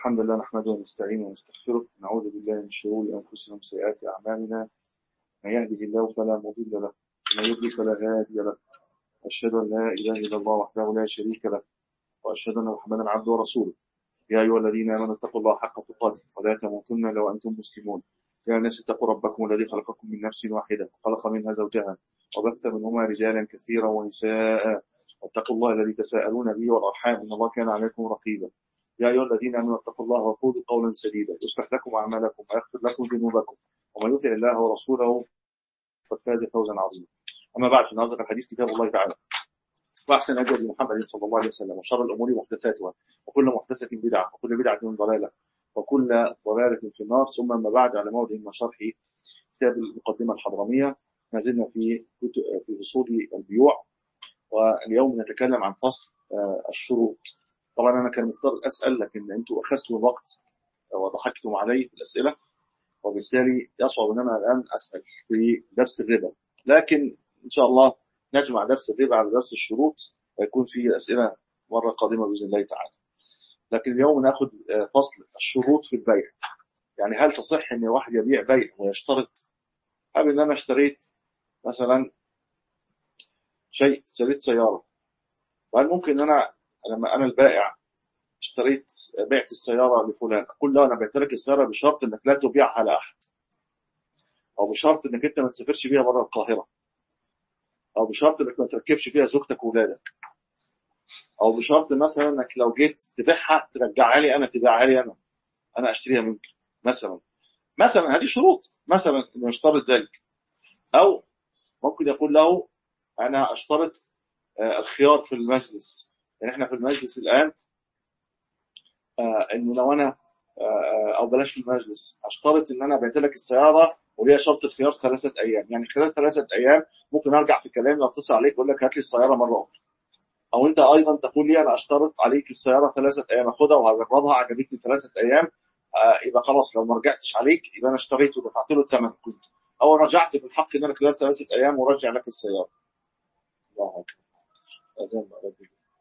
الحمد لله نحمده ونستعينه ونستغفره نعوذ بالله من شرور انفسنا وسيئات اعمالنا من يهده الله فلا مضل له ومن يضلل فلا هادي له اشهد ان لا اله الا الله وحده لا شريك له واشهد ان محمدا عبده ورسوله يا ايها الذين امنوا اتقوا الله حق تقاته ولا تموتن الا وانتم مسلمون يا الناس اتقوا ربكم الذي خلقكم من نفس واحده وخلق منها زوجها وبث منهما رجالا كثيرا ونساء واتقوا الله الذي تساءلون به والارحام ان الله كان عليكم رقيبا يا أيها الذين آمنوا اتقوا الله وقولوا قولا سديدا يصلح لكم أعمالكم ويغفر لكم ذنوبكم ومن يطع الله ورسوله قد فاز فوزا عظيما أما بعد فإن أصدق الحديث كتاب الله تعالى وأحسن أجر محمد صلى الله عليه وسلم وشر الأمور محدثاتها وكل محدثة بدعة وكل بدعة ضلالة وكل ضلالة في النار ثم أما بعد على موضع من شرح كتاب المقدمة الحضرمية ما زلنا في في فصول البيوع واليوم نتكلم عن فصل الشروط طبعا انا كان مفترض اسال لكن انتم اخذتوا الوقت وضحكتم علي في الاسئله وبالتالي يصعب ان انا الان اسال في درس الربا لكن ان شاء الله نجمع درس الربا على درس الشروط ويكون فيه اسئله مره قادمه باذن الله تعالى. لكن اليوم ناخذ فصل الشروط في البيع. يعني هل تصح ان واحد يبيع بيع ويشترط هل ان انا اشتريت مثلا شيء اشتريت سياره وهل ممكن ان انا لما انا البائع اشتريت بعت السياره لفلان اقول له انا بعت لك السياره بشرط انك لا تبيعها لاحد او بشرط انك انت ما تسافرش بيها بره القاهره او بشرط انك ما تركبش فيها زوجتك واولادك او بشرط مثلا انك لو جيت تبيعها ترجعها لي انا تبيعها لي انا انا اشتريها منك مثلا مثلا هذه شروط مثلا انه يشترط ذلك او ممكن يقول له انا اشترط الخيار في المجلس يعني احنا في المجلس الان آه ان لو انا آه او بلاش في المجلس اشترط ان انا بعت لك السياره وليها شرط الخيار ثلاثه ايام يعني خلال ثلاثه ايام ممكن ارجع في كلامي واتصل عليك واقول لك هات لي السياره مره اخرى او انت ايضا تقول لي انا اشترط عليك السياره ثلاثه ايام اخدها وهجربها عجبتني ثلاثه ايام آه يبقى خلاص لو ما رجعتش عليك يبقى انا اشتريت ودفعت له الثمن كنت او رجعت بالحق ان انا خلال ثلاثه ايام وارجع لك السياره الله اكبر اذان بقى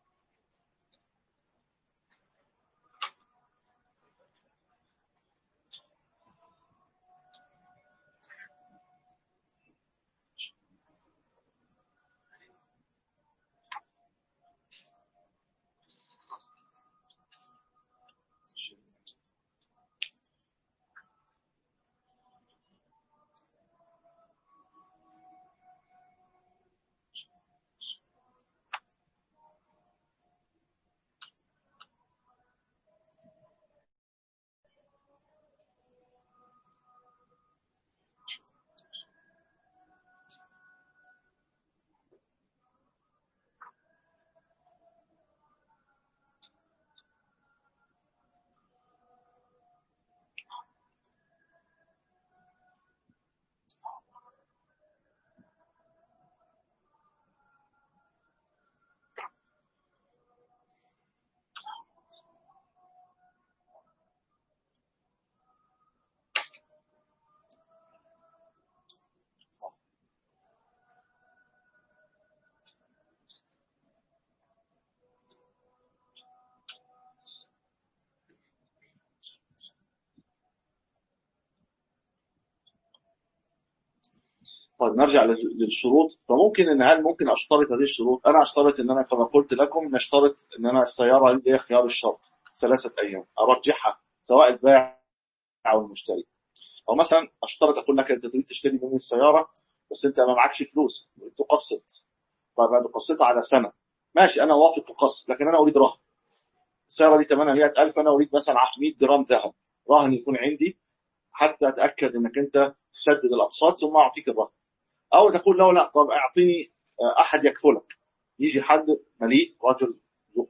طيب نرجع للشروط فممكن ان هل ممكن اشترط هذه الشروط؟ انا اشترط ان انا كما قلت لكم نشترط ان انا السياره دي هي خيار الشرط ثلاثه ايام ارجحها سواء البائع او المشتري. او مثلا اشترط اقول لك انت تريد تشتري مني السياره بس انت ما معكش فلوس تقسط. طيب انا قسطها على سنه ماشي انا وافق تقسط لكن انا اريد رهن. السياره دي ثمنها 100000 انا اريد مثلا 100 جرام ذهب رهن يكون عندي حتى اتاكد انك انت تسدد الاقساط ثم اعطيك الرهن. او تقول له لا طب اعطيني احد يكفلك يجي حد مليء رجل ذو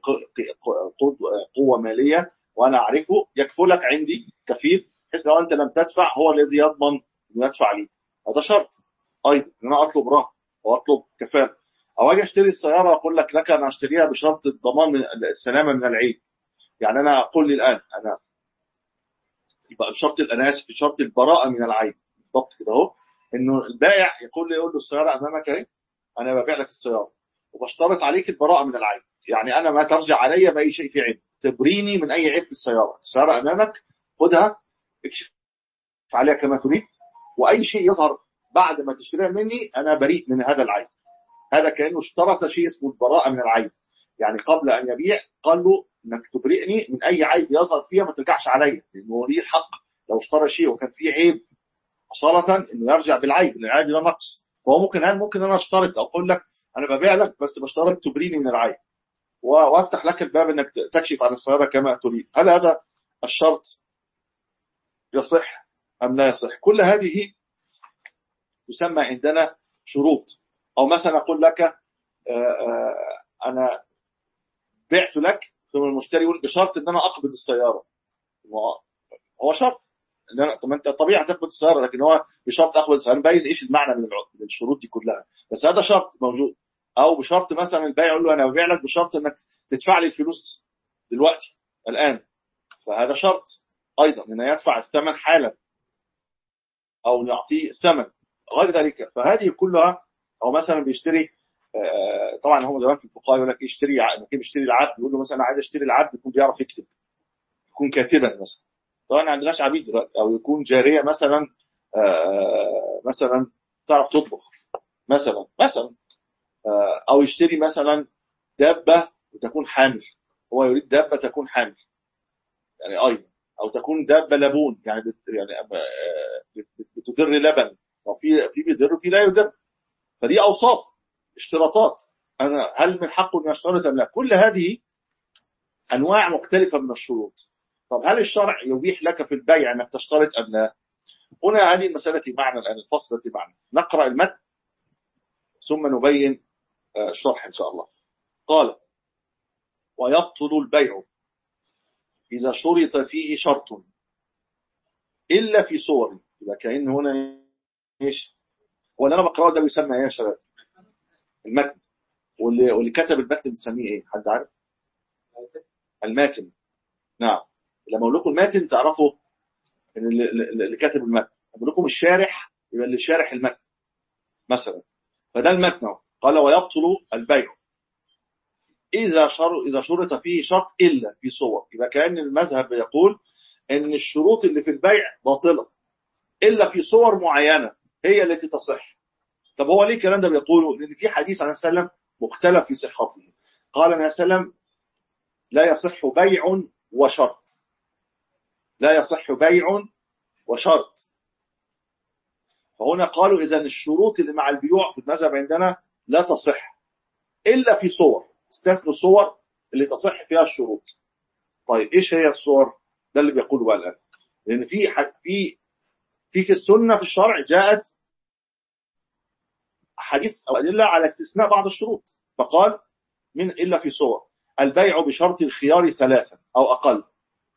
قوه ماليه وانا اعرفه يكفلك عندي كفيل بحيث لو انت لم تدفع هو الذي يضمن انه يدفع لي هذا شرط ايضا ان انا اطلب رهن واطلب كفاله او اجي اشتري السياره واقول لك لك انا اشتريها بشرط الضمان من السلامه من العيب يعني انا اقول لي الان انا شرط انا اسف شرط البراءه من العيب بالضبط كده اهو انه البائع يقول لي يقول له السياره امامك اهي انا ببيع لك السياره وبشترط عليك البراءه من العيب يعني انا ما ترجع علي باي شيء في عيب تبريني من اي عيب في السياره السياره امامك خدها اكشف عليها كما تريد واي شيء يظهر بعد ما تشتريها مني انا بريء من هذا العيب هذا كانه اشترط شيء اسمه البراءه من العيب يعني قبل ان يبيع قال له انك تبرئني من اي عيب يظهر فيها ما ترجعش عليا لانه ليه الحق لو اشترى شيء وكان فيه عيب اصاله انه يرجع بالعيب لان العيب ده نقص فهو ممكن هل ممكن انا اشترط اقول لك انا ببيع لك بس بشترط تبريني من العيب وافتح لك الباب انك تكشف عن السياره كما تريد هل هذا الشرط يصح ام لا يصح كل هذه تسمى عندنا شروط او مثلا اقول لك آآ آآ انا بعت لك ثم المشتري يقول بشرط ان انا اقبض السياره هو شرط ان انا طب انت طبيعي تقبض السياره لكن هو بشرط اقبض السياره مبين ايش المعنى من الشروط دي كلها بس هذا شرط موجود او بشرط مثلا البائع يقول له انا ببيع لك بشرط انك تدفع لي الفلوس دلوقتي الان فهذا شرط ايضا انه يدفع الثمن حالا او يعطيه الثمن غير ذلك فهذه كلها او مثلا بيشتري طبعا هم زمان في الفقهاء يقول لك يشتري لما بيشتري العبد يقول له مثلا انا عايز اشتري العبد يكون بيعرف يكتب يكون كاتبا مثلا طبعا ما عندناش عبيد دلوقتي او يكون جاريه مثلا مثلا تعرف تطبخ مثلا مثلا او يشتري مثلا دابه وتكون حامل هو يريد دابه تكون حامل يعني ايضا او تكون دابه لبون يعني بت يعني بتدر لبن وفي في بيدر وفي لا يدر فدي اوصاف اشتراطات انا هل من حقه ان يشترط ام لا كل هذه انواع مختلفه من الشروط طب هل الشرع يبيح لك في البيع انك تشترط ام لا هنا هذه المساله معنا الان الفصل معنا نقرا المتن ثم نبين الشرح ان شاء الله قال ويبطل البيع اذا شرط فيه شرط الا في صور يبقى كان هنا ايش هو اللي انا بقراه ده بيسمى ايه يا شباب المتن واللي, واللي كتب المتن بنسميه ايه حد عارف الماتن نعم لما اقول لكم الماتن تعرفوا ان اللي, اللي كاتب المتن اقول لكم الشارح يبقى اللي شارح المتن مثلا فده المتن قال ويبطل البيع اذا شر اذا شرط فيه شرط الا في صور يبقى كان المذهب يقول ان الشروط اللي في البيع باطله الا في صور معينه هي التي تصح طب هو ليه الكلام ده بيقوله لان في حديث عن النبي وسلم مختلف في صحته قال النبي صلى الله عليه وسلم لا يصح بيع وشرط لا يصح بيع وشرط فهنا قالوا اذا الشروط اللي مع البيوع في المذهب عندنا لا تصح الا في صور استثنوا صور اللي تصح فيها الشروط طيب ايش هي الصور ده اللي بيقوله بقى الان لان في في في في السنه في الشرع جاءت حديث او ادله على استثناء بعض الشروط فقال من الا في صور البيع بشرط الخيار ثلاثا او اقل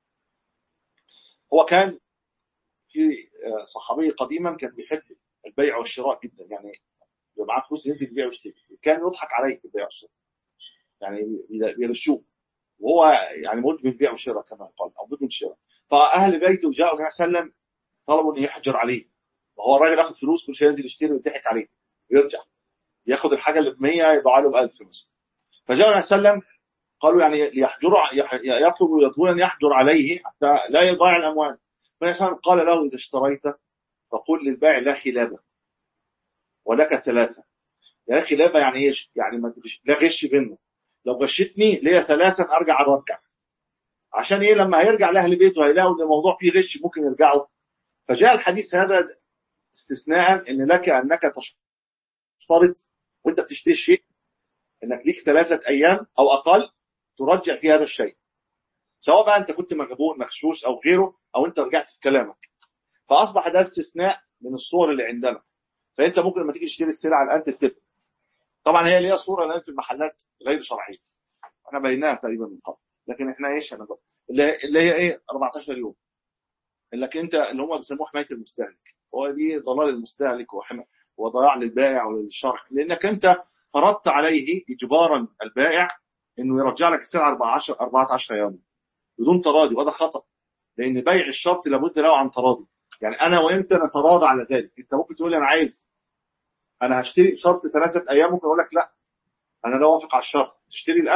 هو كان في صحابي قديما كان بيحب البيع والشراء جدا يعني يبقى معاه فلوس ينزل يبيع ويشتري كان يضحك عليه في البيع والشراء يعني بيغشوه وهو يعني مدمن بيع وشراء كما قال او مدمن شراء فاهل بيته جاءوا النبي صلى الله عليه وسلم طلبوا ان يحجر عليه وهو الراجل ياخد فلوس كل شيء ينزل يشتري ويضحك عليه ويرجع ياخد الحاجه اللي ب 100 يبيعها له ب 1000 مثلا فجاء النبي صلى الله عليه وسلم قالوا يعني ليحجروا يطلبوا يطلبون ان يحجر عليه حتى لا يضيع الاموال فالنبي صلى الله عليه وسلم قال له اذا اشتريت فقل للبائع لا خلابه ولك ثلاثه لا خلابه يعني ايش؟ يعني ما لا غش منه لو غشتني ليا ثلاثه ارجع ارجع عشان ايه لما هيرجع لاهل بيته هيلاقوا ان الموضوع فيه غش ممكن يرجعوا فجاء الحديث هذا استثناء ان لك انك تشترط وانت بتشتري الشيء انك ليك ثلاثه ايام او اقل ترجع في هذا الشيء سواء بقى انت كنت مغبون مغشوش او غيره او انت رجعت في كلامك فاصبح ده استثناء من الصور اللي عندنا فانت ممكن لما تيجي تشتري السلعه الان تتفق طبعا هي ليها صوره الان في المحلات غير شرعيه انا بيناها تقريبا من قبل لكن احنا ايش انا بقى. اللي هي ايه 14 يوم لكن انت اللي هم بيسموه حمايه المستهلك هو دي ضلال المستهلك وحما وضياع للبائع وللشرع لانك انت فرضت عليه اجبارا البائع انه يرجع لك السلعه 14 14 يوم بدون تراضي وهذا خطا لان بيع الشرط لابد له عن تراضي يعني انا وانت نتراضى على ذلك انت ممكن تقول لي انا عايز انا هشتري شرط ثلاثه ايام ممكن اقول لك لا انا لا اوافق على الشرط تشتري الان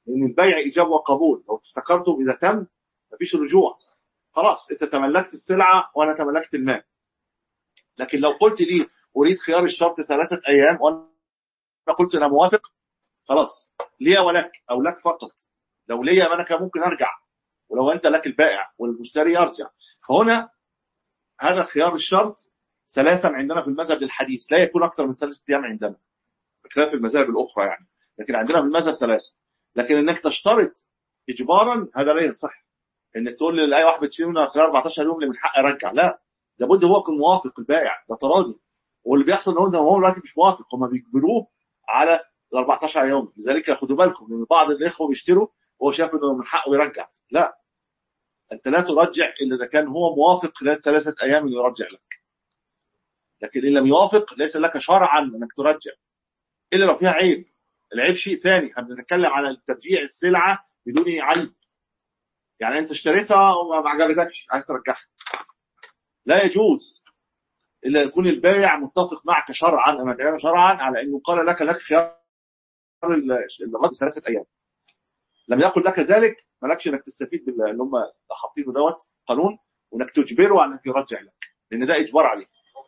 لان البيع ايجاب وقبول لو افتكرتم اذا تم مفيش رجوع خلاص انت تملكت السلعه وانا تملكت المال لكن لو قلت لي اريد خيار الشرط ثلاثه ايام وانا قلت انا موافق خلاص لي ولك او لك فقط لو ليا انا كان ممكن ارجع ولو انت لك البائع والمشتري يرجع فهنا هذا خيار الشرط ثلاثا عندنا في المذهب الحديث لا يكون اكثر من ثلاثه ايام عندنا بخلاف المذاهب الاخرى يعني لكن عندنا في المذهب ثلاثه لكن انك تشترط اجبارا هذا لا يصح انك تقول لاي واحد بتشتري منه خلال 14 يوم اللي من حقه يرجع لا لابد هو يكون موافق البائع ده تراضي واللي بيحصل ان هو دلوقتي مش موافق هم بيجبروه على ال 14 يوم لذلك خدوا بالكم لان بعض الاخوه بيشتروا وهو شايف انه من حقه يرجع لا انت لا ترجع الا اذا كان هو موافق خلال ثلاثه ايام يرجع لك لكن ان لم يوافق ليس لك شرعا انك ترجع الا لو فيها عيب العيب شيء ثاني احنا بنتكلم على ترجيع السلعه بدون عيب يعني انت اشتريتها وما عجبتكش عايز ترجعها لا يجوز الا يكون البائع متفق معك شرعا اما شرعا على انه قال لك لك خيار الغد ثلاثه ايام لم يقل لك ذلك مالكش انك تستفيد باللي هم حاطينه دوت قانون وانك تجبره على انك يرجع لك لان ده اجبار عليه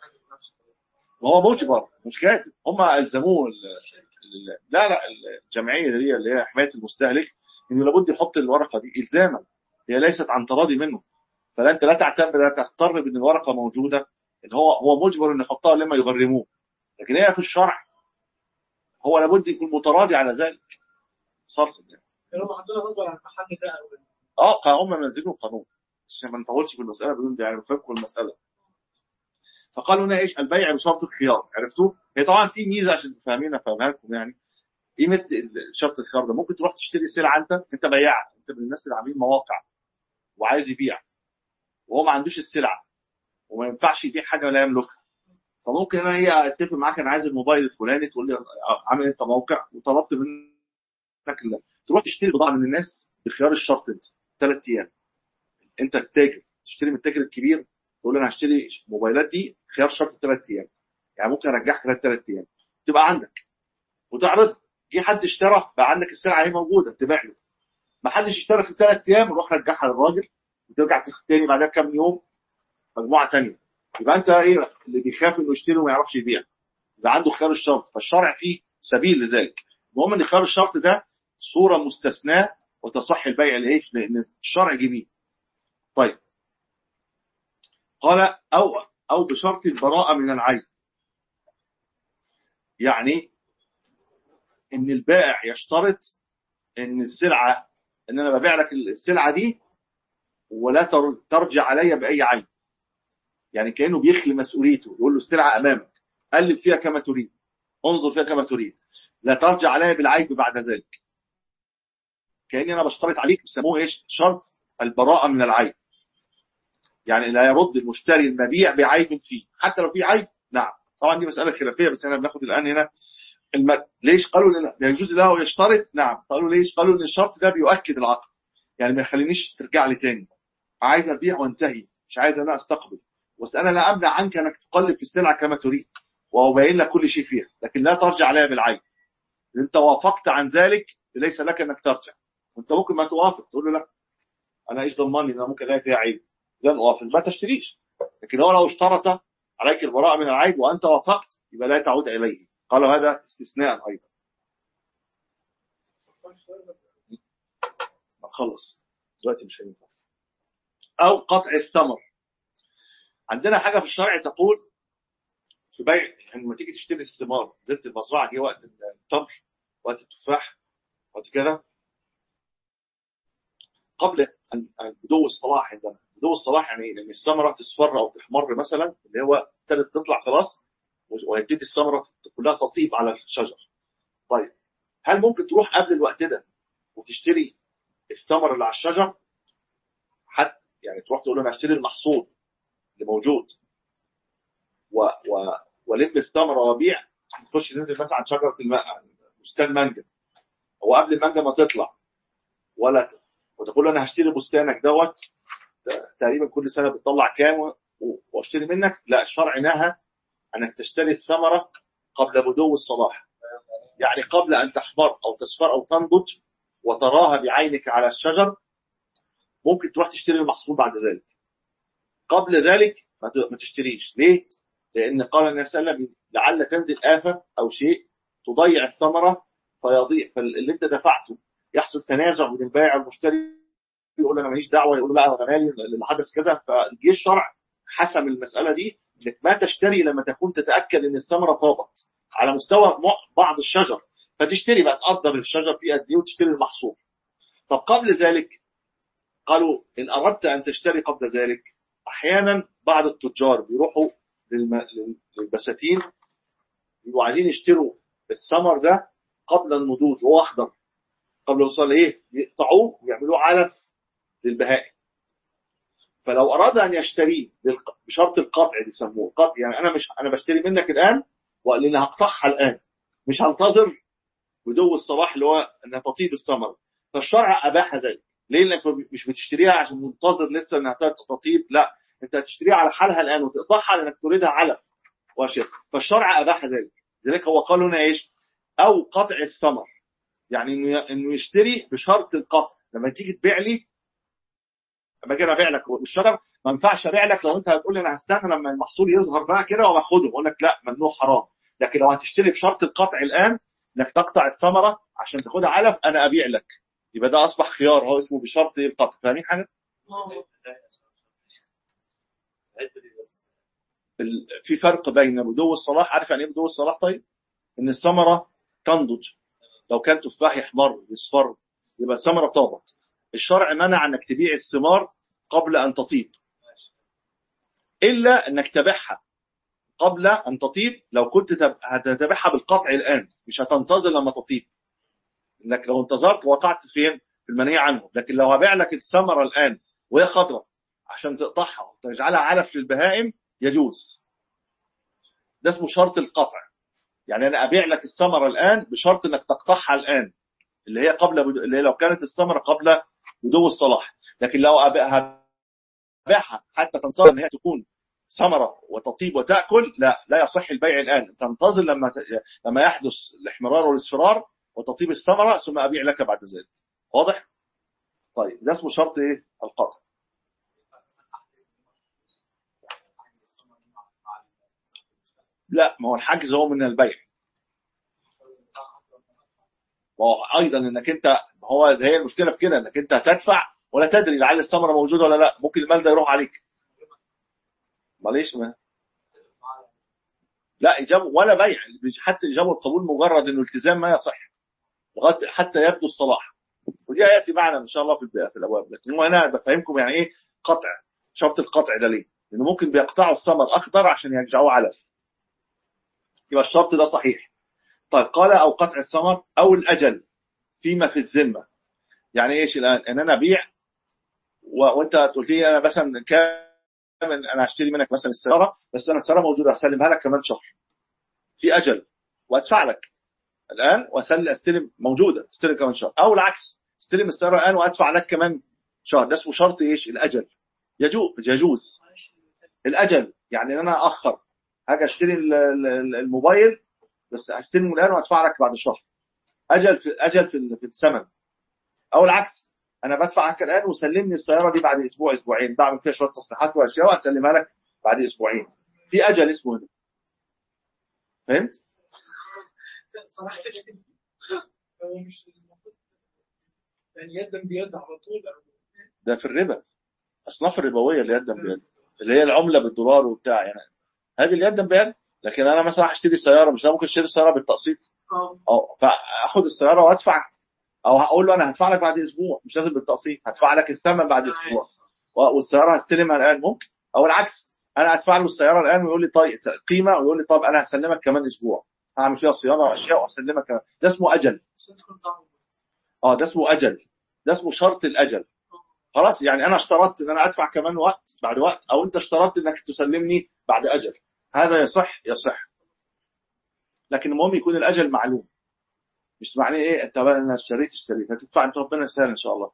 وهو مجبر مش كاتب هم الزموه لا لا الجمعيه دي اللي هي حمايه المستهلك انه لابد يحط الورقه دي الزاما هي ليست عن تراضي منه فلا انت لا تعتبر لا تغتر بان الورقه موجوده ان هو هو مجبر انه يحطها لما يغرموه لكن هي في الشرع هو لابد يكون متراضي على ذلك صرف يعني هم حاطينها غصب عن المحل ده اه هم منزلين القانون عشان ما نطولش في المساله بدون يعني نفهمكم المساله فقالوا هنا ايش البيع بشرط الخيار عرفتوا هي طبعا في ميزه عشان تفهمينا افهمها لكم يعني ايه مثل شرط الخيار ده ممكن تروح تشتري سلعه انت انت بياع انت من الناس اللي عاملين مواقع وعايز يبيع وهو ما عندوش السلعه وما ينفعش يبيع حاجه لا يملكها فممكن انا هي اتفق معاك انا عايز الموبايل الفلاني تقول لي عامل انت موقع وطلبت منك تروح تشتري بضاعه من الناس بخيار الشرط انت ثلاث ايام انت التاجر تشتري من التاجر الكبير تقول له انا هشتري الموبايلات دي خيار شرط ثلاث ايام يعني ممكن ارجعها خلال ثلاث ايام تبقى عندك وتعرض جه حد اشترى بقى عندك السلعه اهي موجوده تبيع له ما حدش اشترى في ثلاث ايام روح رجعها للراجل وترجع تاني بعدها بكام يوم مجموعه ثانيه يبقى انت ايه اللي بيخاف انه يشتري وما يعرفش يبيع يبقى عنده خيار الشرط فالشرع فيه سبيل لذلك المهم ان خيار الشرط ده صوره مستثناه وتصح البيع لايش؟ لان الشرع جميل. طيب قال او او بشرط البراءه من العيب. يعني ان البائع يشترط ان السلعه ان انا ببيع لك السلعه دي ولا ترجع علي باي عيب. يعني كانه بيخلي مسؤوليته يقول له السلعه امامك قلب فيها كما تريد انظر فيها كما تريد لا ترجع علي بالعيب بعد ذلك كاني انا بشترط عليك بيسموه ايش شرط البراءه من العيب يعني لا يرد المشتري المبيع بعيب فيه حتى لو في عيب نعم طبعا دي مساله خلافيه بس احنا بناخد الان هنا الم... ليش قالوا لا يجوز له يشترط نعم قالوا ليش قالوا ان الشرط ده بيؤكد العقد يعني ما يخلينيش ترجع لي تاني عايز ابيع وانتهي مش عايز انا استقبل بس انا لا امنع عنك انك تقلب في السلعه كما تريد وابين لك كل شيء فيها لكن لا ترجع عليها بالعين انت وافقت عن ذلك ليس لك انك ترجع وانت ممكن ما توافق تقول له لا انا ايش ضمني ان انا ممكن الاقي فيها عيب لن اوافق ما تشتريش لكن هو لو اشترط عليك البراءه من العيب وانت وافقت يبقى لا تعود اليه قالوا هذا استثناء ايضا خلص دلوقتي مش هينفع او قطع الثمر عندنا حاجه في الشرع تقول في بيع يعني لما تيجي تشتري الثمار زيت المزرعه هي وقت التمر وقت التفاح وقت كده قبل بدو الصلاح عندنا بدو الصلاح يعني ان الثمره تصفر او تحمر مثلا اللي هو ابتدت تطلع خلاص ويبتدي الثمره كلها تطيب على الشجر طيب هل ممكن تروح قبل الوقت ده وتشتري الثمر اللي على الشجر حتى يعني تروح تقول انا اشتري المحصول اللي موجود و و ولم الثمره وبيع تخش تنزل مثلا عند شجره الماء بستان مانجا هو قبل المانجا ما تطلع ولا وتقول له انا هشتري بستانك دوت تقريبا كل سنه بتطلع كام واشتري منك لا الشرع نهى انك تشتري الثمره قبل بدو الصلاح يعني قبل ان تحمر او تصفر او تنضج وتراها بعينك على الشجر ممكن تروح تشتري المحصول بعد ذلك قبل ذلك ما ت- ما تشتريش ليه؟ لأن قال النبي صلى الله عليه وسلم لعل تنزل آفة أو شيء تضيع الثمرة فيضيع فاللي أنت دفعته يحصل تنازع بين البائع والمشتري يقول انا ماليش دعوه يقول لا انا مالي اللي حدث كذا فجه الشرع حسم المساله دي انك ما تشتري لما تكون تتاكد ان الثمره طابت على مستوى مع- بعض الشجر فتشتري بقى تقدر الشجر فيه قد ايه وتشتري المحصول طب قبل ذلك قالوا ان اردت ان تشتري قبل ذلك احيانا بعض التجار بيروحوا للم- للبساتين بيبقوا عايزين يشتروا الثمر ده قبل النضوج وهو اخضر قبل يوصل ايه يقطعوه ويعملوه علف للبهائم فلو اراد ان يشتريه بالق- بشرط القطع بيسموه قطع يعني انا مش انا بشتري منك الان لان هقطعها الان مش هنتظر بدو الصباح اللي هو انها تطيب الثمر فالشرع اباح ذلك ليه لانك مش بتشتريها عشان منتظر لسه انها تطيب لا انت هتشتريها على حالها الان وتقطعها لانك تريدها علف واشياء فالشرع اباح ذلك لذلك هو قال هنا ايش او قطع الثمر يعني انه انه يشتري بشرط القطع لما تيجي تبيع لي لما اجي أنا ابيع لك الشجر ما ينفعش ابيع لك لو انت هتقول لي انا هستنى لما المحصول يظهر بقى كده وباخده اقول لك لا ممنوع حرام لكن لو هتشتري بشرط القطع الان انك تقطع الثمره عشان تاخدها علف انا ابيع لك يبقى ده اصبح خيار هو اسمه بشرط القطع فاهمين حاجه؟ ال- في فرق بين بدو الصلاح عارف يعني ايه بدو الصلاح طيب؟ ان الثمره تنضج لو كان تفاح يحمر يصفر يبقى الثمره طابت الشرع منع انك تبيع الثمار قبل ان تطيب الا انك تبيعها قبل ان تطيب لو كنت تب- هتتبعها بالقطع الان مش هتنتظر لما تطيب انك لو انتظرت وقعت فين في المنهي عنه لكن لو هبيع لك الثمره الان وهي خضراء عشان تقطعها وتجعلها علف للبهائم يجوز ده اسمه شرط القطع يعني انا ابيع لك الثمره الان بشرط انك تقطعها الان اللي هي قبل بدو... اللي هي لو كانت الثمره قبل بدو الصلاح لكن لو أبيع- هبيعها حتى تنتظر ان هي تكون ثمره وتطيب وتاكل لا لا يصح البيع الان تنتظر لما ت... لما يحدث الاحمرار والاصفرار وتطيب الثمره ثم ابيع لك بعد ذلك واضح طيب ده اسمه شرط ايه القطع لا ما هو الحجز هو من البيع وهو ايضا انك انت ما هو ده هي المشكله في كده انك انت هتدفع ولا تدري لعل الثمره موجوده ولا لا ممكن المال ده يروح عليك معلش ما لا اجابه ولا بيع حتى اجابه القبول مجرد انه التزام ما يصح لغايه حتى يبدو الصلاح ودي هياتي معنا ان شاء الله في الب- في الابواب لكن هو انا بفهمكم يعني ايه قطع شرط القطع ده ليه؟ لانه ممكن بيقطعوا الثمر اخضر عشان يرجعوه علف يبقى الشرط ده صحيح طيب قال او قطع الثمر او الاجل فيما في الذمه يعني ايش الان ان انا ابيع و... وانت قلت لي انا مثلا كام انا هشتري منك مثلا السياره بس انا السياره موجوده هسلمها لك كمان شهر في اجل وادفع لك الان واسلم استلم موجوده استلم كمان شهر او العكس استلم السياره الان وادفع لك كمان شهر ده اسمه شرط ايش الاجل يجوز يجوز الاجل يعني ان انا اخر هاجي اشتري ال- ال- الموبايل بس هستلمه الان وادفع لك بعد شهر اجل في اجل في في الثمن او العكس انا بدفع لك الان وسلمني السياره دي بعد اسبوع اسبوعين بعمل فيها شويه تصليحات واشياء واسلمها لك بعد اسبوعين في اجل اسمه هنا فهمت؟ صراحة هو مش المفروض يعني يدا بيد على طول أو ده في الربا اصناف الربويه اللي يدا بيد اللي هي العمله بالدولار وبتاع يعني هذه اللي يدا بيد لكن انا مثلا هشتري سياره مش أنا ممكن اشتري سياره بالتقسيط اه او فاخد السياره وادفع او هقول له انا هدفع لك بعد اسبوع مش لازم بالتقسيط هدفع لك الثمن بعد اسبوع و- والسياره هستلمها الان ممكن او العكس انا ادفع له السياره الان ويقول لي طيب قيمه ويقول لي طب انا هسلمك كمان اسبوع هعمل فيها صيانه واشياء واسلمك كمان ده اسمه اجل بس تكون طعمه اه ده اسمه اجل ده اسمه شرط الاجل خلاص يعني انا اشترطت ان انا ادفع كمان وقت بعد وقت او انت اشترطت انك تسلمني بعد اجل هذا يصح يصح لكن المهم يكون الاجل معلوم مش معناه ايه انت بقى انا اشتريت اشتريت هتدفع انت ربنا يسهل ان شاء الله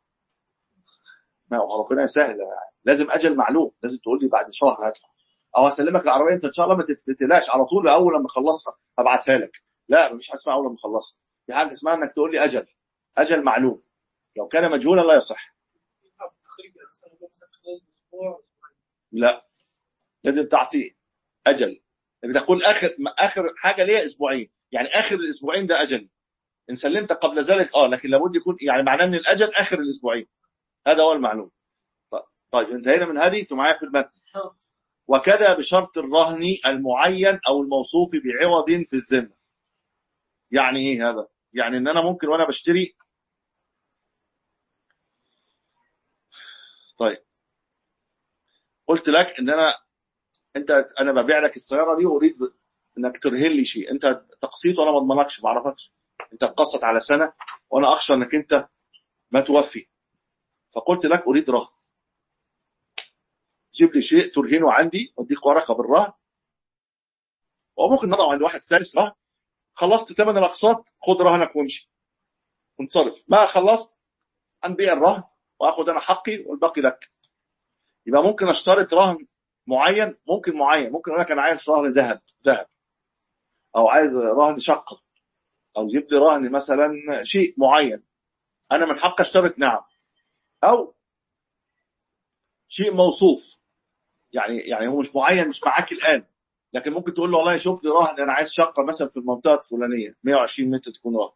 ما هو ربنا يسهل لازم اجل معلوم لازم تقول لي بعد شهر هدفع او هسلمك العربيه انت ان شاء الله ما تتلاش على طول اول لما اخلصها هبعتها لك لا مفيش حاجه اسمها اول لما اخلصها في حاجه اسمها انك تقول لي اجل اجل معلوم لو كان مجهولا لا يصح ينفع بالتخريج يعني مثلا هو مثلا خلال اسبوع لا لازم تعطيه اجل بتقول اخر اخر حاجه ليها اسبوعين يعني اخر الاسبوعين ده اجل ان سلمت قبل ذلك اه لكن لابد يكون يعني معناه ان الاجل اخر الاسبوعين هذا هو المعلوم طيب, طيب انتهينا من هذه انتوا معايا في المتن وكذا بشرط الرهن المعين او الموصوف بعوض في الذمه يعني ايه هذا يعني ان انا ممكن وانا بشتري طيب قلت لك ان انا انت انا ببيع لك السياره دي واريد انك ترهن لي شيء انت تقسيط وانا ما اضمنكش ما اعرفكش انت تقسط على سنه وانا اخشى انك انت ما توفي فقلت لك اريد رهن جيب لي شيء ترهنه عندي واديك ورقه بالرهن وممكن نضعه عند واحد ثالث رهن خلصت ثمن الاقساط خد رهنك وامشي وانصرف ما خلصت انبيع الرهن واخد انا حقي والباقي لك يبقى ممكن اشترط رهن معين ممكن معين ممكن اقول لك انا عايز رهن ذهب ذهب او عايز رهن شقه او جيب لي رهن مثلا شيء معين انا من حق اشترط نعم او شيء موصوف يعني يعني هو مش معين مش معاك الان لكن ممكن تقول له والله شوف لي رهن انا عايز شقه مثلا في المنطقه الفلانيه 120 متر تكون رهن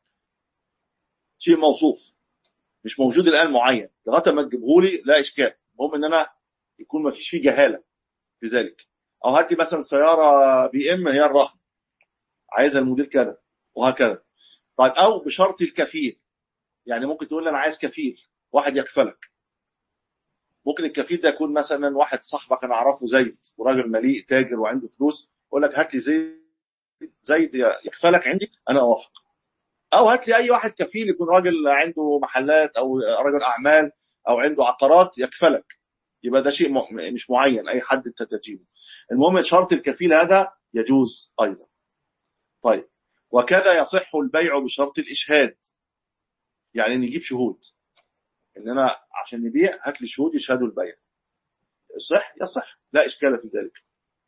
شيء موصوف مش موجود الان معين لغايه ما تجيبه لي لا اشكال المهم ان انا يكون ما فيش فيه جهاله في ذلك او هات لي مثلا سياره بي ام هي الرهن عايزها الموديل كذا وهكذا طيب او بشرط الكفيل يعني ممكن تقول لي انا عايز كفيل واحد يكفلك ممكن الكفيل ده يكون مثلا واحد صاحبك انا اعرفه زيد وراجل مليء تاجر وعنده فلوس يقول لك هات لي زيد زيد يكفلك عندي انا اوافق او هات لي اي واحد كفيل يكون راجل عنده محلات او رجل اعمال او عنده عقارات يكفلك يبقى ده شيء م- مش معين اي حد انت تجيبه المهم شرط الكفيل هذا يجوز ايضا طيب وكذا يصح البيع بشرط الاشهاد يعني نجيب شهود ان انا عشان نبيع هات لي شهود يشهدوا البيع يصح يصح لا اشكال في ذلك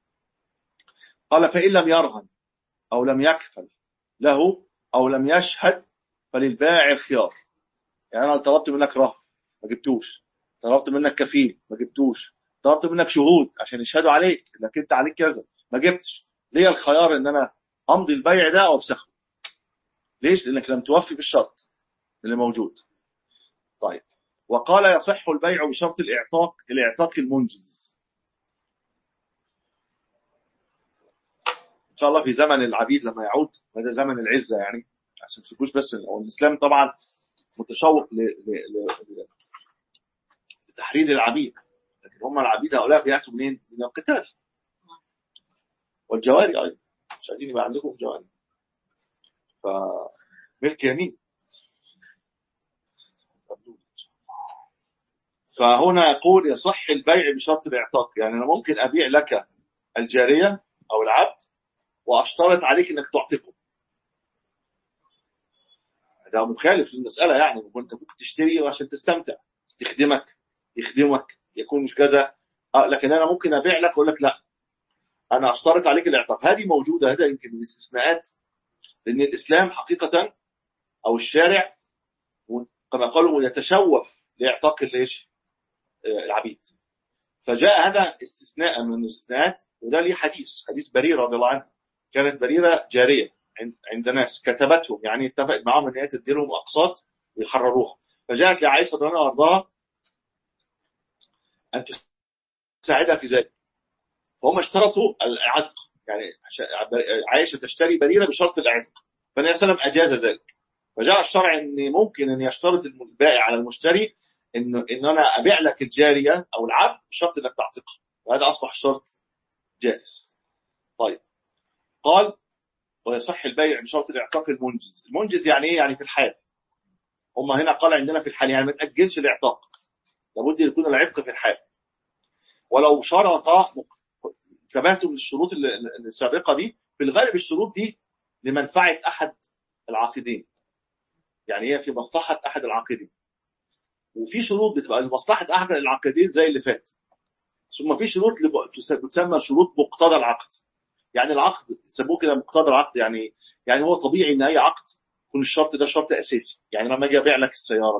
قال فان لم يرهن او لم يكفل له او لم يشهد فللبائع الخيار يعني انا طلبت منك رهن ما جبتوش طلبت منك كفيل ما جبتوش طلبت منك شهود عشان يشهدوا عليك انك انت عليك كذا ما جبتش ليا الخيار ان انا امضي البيع ده او افسخه ليش لانك لم توفي بالشرط اللي موجود طيب وقال يصح البيع بشرط الاعتاق الاعتاق المنجز ان شاء الله في زمن العبيد لما يعود هذا زمن العزه يعني عشان ما تفكروش بس هو الاسلام طبعا متشوق ل... ل... ل... لتحرير العبيد لكن هم العبيد هؤلاء بياتوا منين؟ من القتال والجواري ايضا مش عايزين يبقى عندكم جواري فملك يمين فهنا يقول يصح البيع بشرط الاعتاق يعني انا ممكن ابيع لك الجاريه او العبد واشترط عليك انك تعتقه ده مخالف للمساله يعني انت ممكن تشتري عشان تستمتع تخدمك يخدمك يكون مش كذا آه لكن انا ممكن ابيع لك اقول لك لا انا اشترط عليك الاعتاق هذه موجوده هذا يمكن من الاستثناءات لان الاسلام حقيقه او الشارع كما قالوا يتشوف لاعتاق الايش؟ العبيد فجاء هذا استثناء من الاستثناءات وده ليه حديث حديث بريره رضي الله عنها كانت بريره جاريه عند عند ناس كتبتهم يعني اتفقت معاهم ان هي تدي لهم اقساط ويحرروها فجاءت لعائشه رضي الله عنها ان تساعدها في ذلك فهم اشترطوا العتق يعني عائشه تشتري بريره بشرط العتق فالنبي صلى الله عليه وسلم اجاز ذلك فجاء الشرع ان ممكن ان يشترط البائع على المشتري ان ان انا ابيع لك الجاريه او العبد بشرط انك تعتقها وهذا اصبح شرط جائز. طيب قال ويصح البيع بشرط الاعتاق المنجز، المنجز يعني ايه؟ يعني في الحال. هم هنا قال عندنا في الحال يعني ما تاجلش الاعتاق. لابد يكون العتق في الحال. ولو شرط انتبهتوا من الشروط السابقه دي في الغالب الشروط دي لمنفعه احد العاقدين. يعني هي في مصلحه احد العاقدين. وفي شروط بتبقى لمصلحه احد العقدين زي اللي فات ثم في شروط تسمى شروط مقتضى العقد يعني العقد يسموه كده مقتضى العقد يعني يعني هو طبيعي ان اي عقد يكون الشرط ده شرط اساسي يعني لما اجي ابيع لك السياره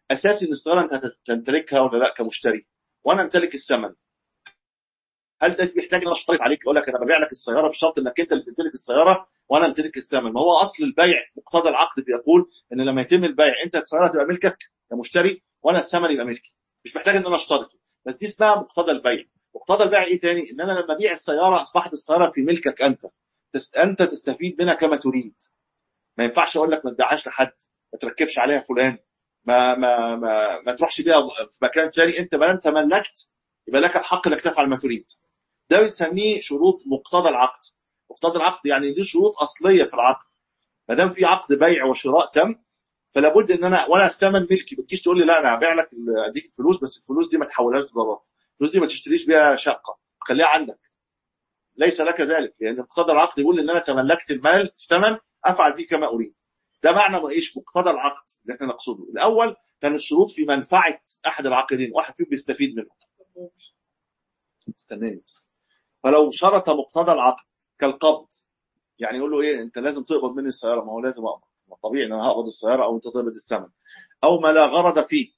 اساسي ان السياره انت تمتلكها ولا لا كمشتري وانا امتلك الثمن هل ده بيحتاج ان انا اشترط عليك اقول لك انا ببيع لك السياره بشرط انك انت اللي تمتلك السياره وانا امتلك الثمن ما هو اصل البيع مقتضى العقد بيقول ان لما يتم البيع انت السياره تبقى ملكك كمشتري وانا الثمن يبقى ملكي مش محتاج ان انا اشترطه بس دي اسمها مقتضى البيع مقتضى البيع ايه تاني ان انا لما ابيع السياره اصبحت السياره في ملكك انت تس... انت تستفيد منها كما تريد ما ينفعش اقول لك ما تبيعهاش لحد ما تركبش عليها فلان ما ما ما, ما تروحش بيها في مكان ثاني انت ما انت ملكت يبقى لك الحق انك تفعل ما تريد ده بنسميه شروط مقتضى العقد مقتضى العقد يعني دي شروط اصليه في العقد ما دام في عقد بيع وشراء تم فلا بد ان انا وانا الثمن ملكي ما تجيش تقول لي لا انا هبيع لك اديك الفلوس بس الفلوس دي ما تحولهاش دولارات الفلوس دي ما تشتريش بيها شقه خليها عندك ليس لك ذلك لان مقتضى العقد يقول ان انا تملكت المال الثمن افعل فيه كما اريد ده معنى ما ايش مقتضى العقد اللي احنا نقصده الاول كان الشروط في منفعه احد العاقدين واحد فيهم بيستفيد منه استناني بس فلو شرط مقتضى العقد كالقبض يعني يقول له ايه انت لازم تقبض مني السياره ما هو لازم اقبض ما طبيعي ان انا هقبض السياره او انت تقبض الثمن او ما لا غرض فيه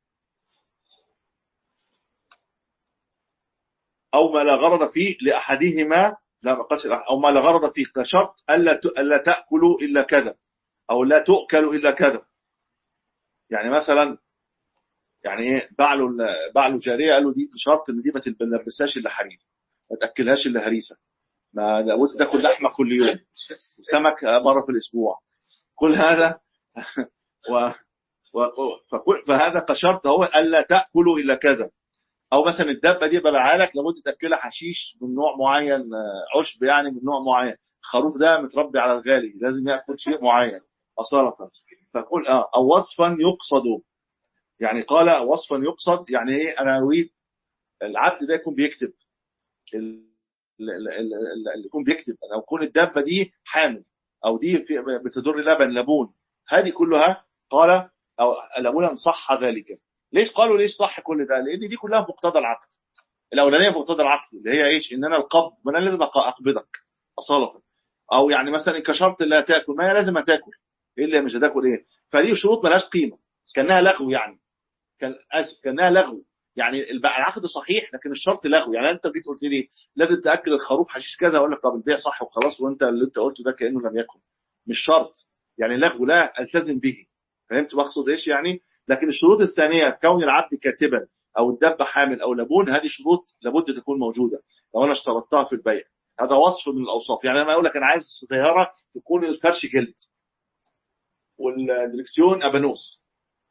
او ما لا غرض فيه لاحدهما لا ما قالش او ما لا غرض فيه كشرط الا ت- الا تاكلوا الا كذا او لا تؤكل الا كذا يعني مثلا يعني ايه باع له باع له جاريه قال له دي بشرط ان دي ما تلبسهاش الا حرير ما تاكلهاش الا هريسه ما لابد تاكل لحمه كل يوم سمك مره في الاسبوع كل هذا و و- فكل- فهذا كشرط هو الا تاكلوا الا كذا او مثلا الدبه دي ببيعها لك لابد تاكلها حشيش من نوع معين آه، عشب يعني من نوع معين الخروف ده متربي على الغالي لازم ياكل شيء معين اصاله فقل اه او وصفا يقصد يعني قال وصفا يقصد يعني ايه انا اريد العبد ده يكون بيكتب ال- ال- ال- ال- اللي يكون بيكتب او يكون الدابه دي حامل او دي في- بتدر لبن لبون هذه كلها قال او الاولى صح ذلك ليش قالوا ليش صح كل ده لان دي كلها مقتضى العقد الاولانيه مقتضى العقد اللي هي ايش ان انا القبض ما انا لازم أق- اقبضك اصاله او يعني مثلا كشرط لا تاكل ما هي لازم هتاكل ايه اللي مش هتاكل ايه فدي شروط ملهاش قيمه كانها لغو يعني كان اسف كانها لغو يعني الب- العقد صحيح لكن الشرط لغو يعني انت جيت قلت لي لازم تاكل الخروف حشيش كذا اقول لك طب البيع صح وخلاص وانت اللي انت قلته ده كانه لم يكن مش شرط يعني لغو لا التزم به فهمت بقصد ايش يعني لكن الشروط الثانيه كون العبد كاتبا او الدب حامل او لبون هذه شروط لابد تكون موجوده لو انا اشترطتها في البيع هذا وصف من الاوصاف يعني لما اقول لك انا عايز سياره تكون الفرش جلد والدركسيون ابانوس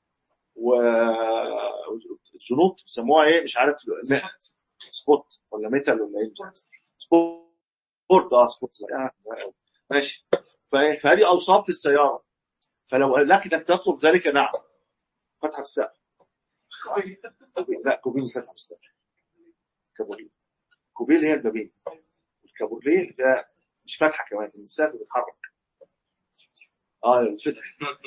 والجنوط بيسموها ايه مش عارف مهت سبوت ولا ميتال ولا ايه سبورت اه سبورت يعني ماشي ف- فهذه اوصاف في السياره فلو لك انك تطلب ذلك نعم فتحه في السقف كوبيل. لا كوبيل فتحه في السقف كابورليه كوبيل هي البابين الكابورليه ده مش فاتحه كمان السقف بيتحرك اه الفتح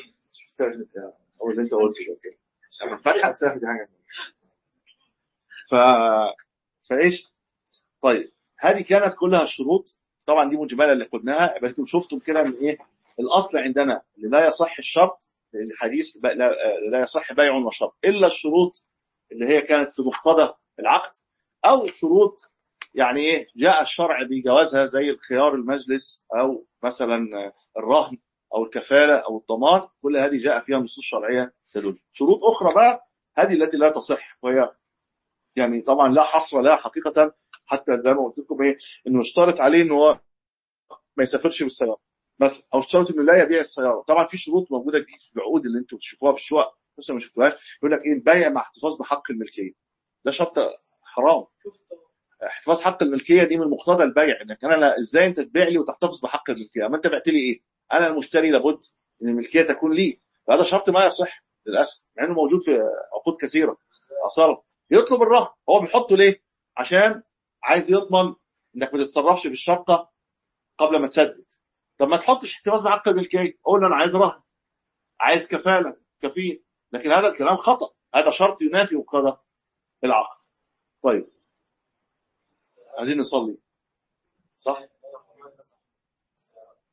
او اللي انت قلته ده كده اما الفتحه السقف دي حاجه تانية. ف فايش طيب هذه كانت كلها الشروط طبعا دي مجمله اللي قلناها بس انتم شفتم كده من ايه الاصل عندنا اللي لا يصح الشرط الحديث ب- لا, لا يصح بيع وشرط الا الشروط اللي هي كانت في مقتضى العقد او شروط يعني ايه جاء الشرع بجوازها زي الخيار المجلس او مثلا الرهن او الكفاله او الضمان كل هذه جاء فيها نصوص شرعيه تدل شروط اخرى بقى هذه التي لا تصح وهي يعني طبعا لا حصر لها حقيقه حتى زي ما قلت لكم ايه انه يشترط عليه ان هو ما يسافرش بالسياره مثلا او اشترط انه لا يبيع السياره طبعا في شروط موجوده جديد في العقود اللي انتم بتشوفوها في الشقق لسه ما شفتوهاش يقول لك ايه البيع مع احتفاظ بحق الملكيه ده شرط حرام شفت احتفاظ حق الملكيه دي من مقتضى البيع انك انا لا ازاي انت تبيع لي وتحتفظ بحق الملكيه اما انت بعت لي ايه انا المشتري لابد ان الملكيه تكون لي فهذا شرط ما يصح للاسف مع انه موجود في عقود كثيره اصاله يطلب الرهن هو بيحطه ليه عشان عايز يضمن انك ما تتصرفش في الشقه قبل ما تسدد طب ما تحطش احتفاظ بحق الملكيه قول له انا عايز رهن عايز كفاله كفيل لكن هذا الكلام خطا هذا شرط ينافي مقتضى العقد طيب عايزين نصلي صح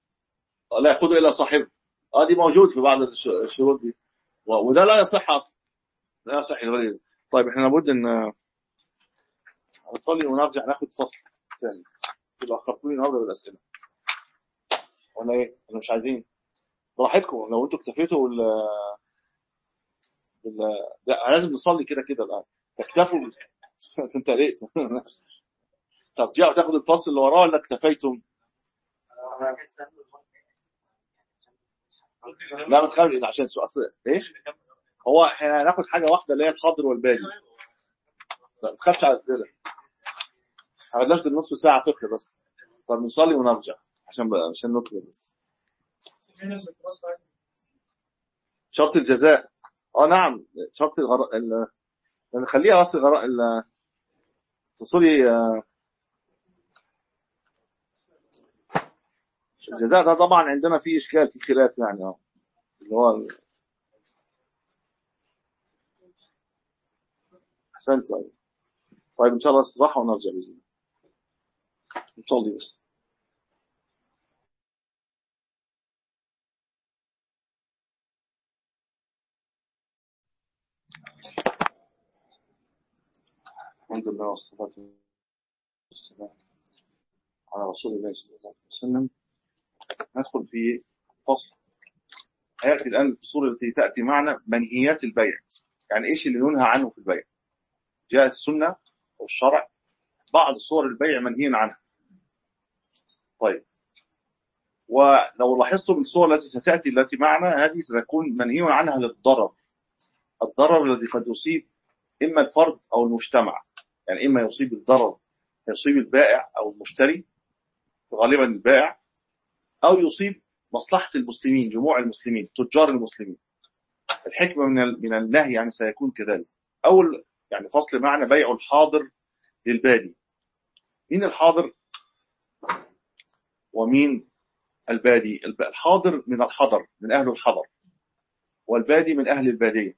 لا يقود الى صاحبه اه دي موجود في بعض الش- الشروط دي و- وده لا يصح اصلا لا صحيح الغالي طيب احنا لابد ان نصلي ونرجع ناخد فصل ثاني تبقى اخرتوني النهارده بالاسئله ولا ايه؟ انا مش عايزين براحتكم لو انتوا اكتفيتوا بال بال لا لازم نصلي كده كده الان تكتفوا بال- انت قلقت طب جاء تاخد الفصل اللي وراه ولا اكتفيتم؟ لا ما تخافش عشان سؤال أصل ايش؟ هو احنا هناخد حاجه واحده اللي هي الحاضر والبادي لا، ما تخافش على الاسئله ما عملناش غير نصف ساعه فقه بس طب نصلي ونرجع عشان بقى عشان نكمل بس شرط الجزاء اه نعم شرط الغر... ال... نخليها بس غر... ال... تصلي آه، الجزاء ده طبعا عندنا فيه اشكال فيه خلاف يعني اه اللي هو ال- احسنت طيب طيب ان شاء الله استراحه ونرجع باذن الله نصلي بس الحمد لله والصلاه والسلام على رسول الله صلى الله عليه وسلم ندخل في فصل هياتي الان الفصول التي تاتي معنا منهيات البيع يعني ايش اللي ينهى عنه في البيع جاءت السنه والشرع بعض صور البيع منهي عنها طيب ولو لاحظتم من الصور التي ستاتي التي معنا هذه ستكون منهي عنها للضرر الضرر الذي قد يصيب اما الفرد او المجتمع يعني اما يصيب الضرر يصيب البائع او المشتري غالبا البائع او يصيب مصلحه المسلمين جموع المسلمين تجار المسلمين الحكمه من ال- من النهي يعني سيكون كذلك اول يعني فصل معنا بيع الحاضر للبادي مين الحاضر ومين البادي الب- الحاضر من الحضر من اهل الحضر والبادي من اهل الباديه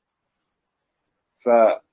فقال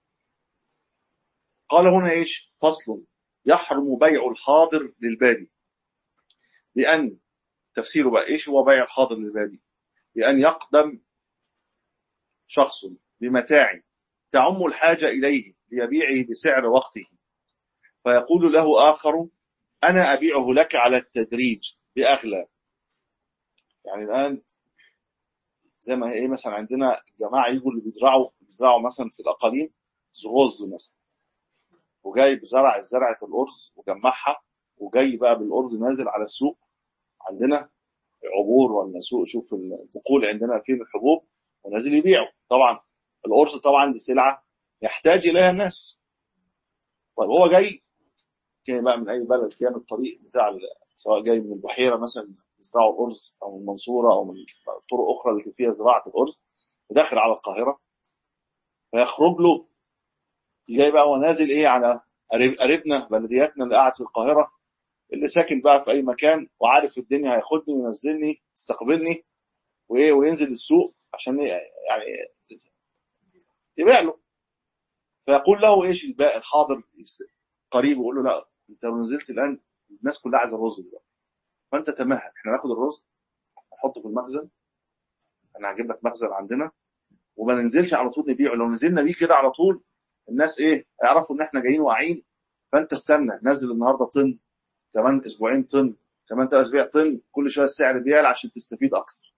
هنا ايش فصل يحرم بيع الحاضر للبادي بان تفسيره بقى ايش هو بيع الحاضر للبادي بان يقدم شخص بمتاع تعم الحاجه اليه ليبيعه بسعر وقته فيقول له اخر انا ابيعه لك على التدريج باغلى يعني الان زي ما هي ايه مثلا عندنا جماعه يجوا اللي بيزرعوا بيزرعوا مثلا في الاقاليم رز مثلا وجايب زرع زرعه الارز وجمعها وجاي بقى بالارز نازل على السوق عندنا عبور ولا سوق شوف البقول عندنا فيه الحبوب ونازل يبيعه طبعا الارز طبعا دي سلعه يحتاج اليها الناس طيب هو جاي كان بقى من اي بلد كان الطريق بتاع ال- سواء جاي من البحيره مثلا يزرعوا الارز او من المنصوره او من طرق اخرى اللي فيها زراعه الارز وداخل على القاهره فيخرج له جاي بقى ونازل ايه على قريب- قريبنا بلدياتنا اللي قاعد في القاهره اللي ساكن بقى في اي مكان وعارف الدنيا هياخدني وينزلني يستقبلني وايه وينزل السوق عشان يعني يبيع له فيقول له ايش الباقي الحاضر قريب ويقول له لا انت لو نزلت الان الناس كلها عايزه الرز دلوقتي فانت تمهل احنا ناخد الرز نحطه في المخزن انا هجيب لك مخزن عندنا وما ننزلش على طول نبيعه لو نزلنا بيه كده على طول الناس ايه يعرفوا ان احنا جايين واعيين فانت استنى نزل النهارده طن كمان اسبوعين طن كمان ثلاث اسابيع طن كل شويه السعر بيعلى عشان تستفيد اكثر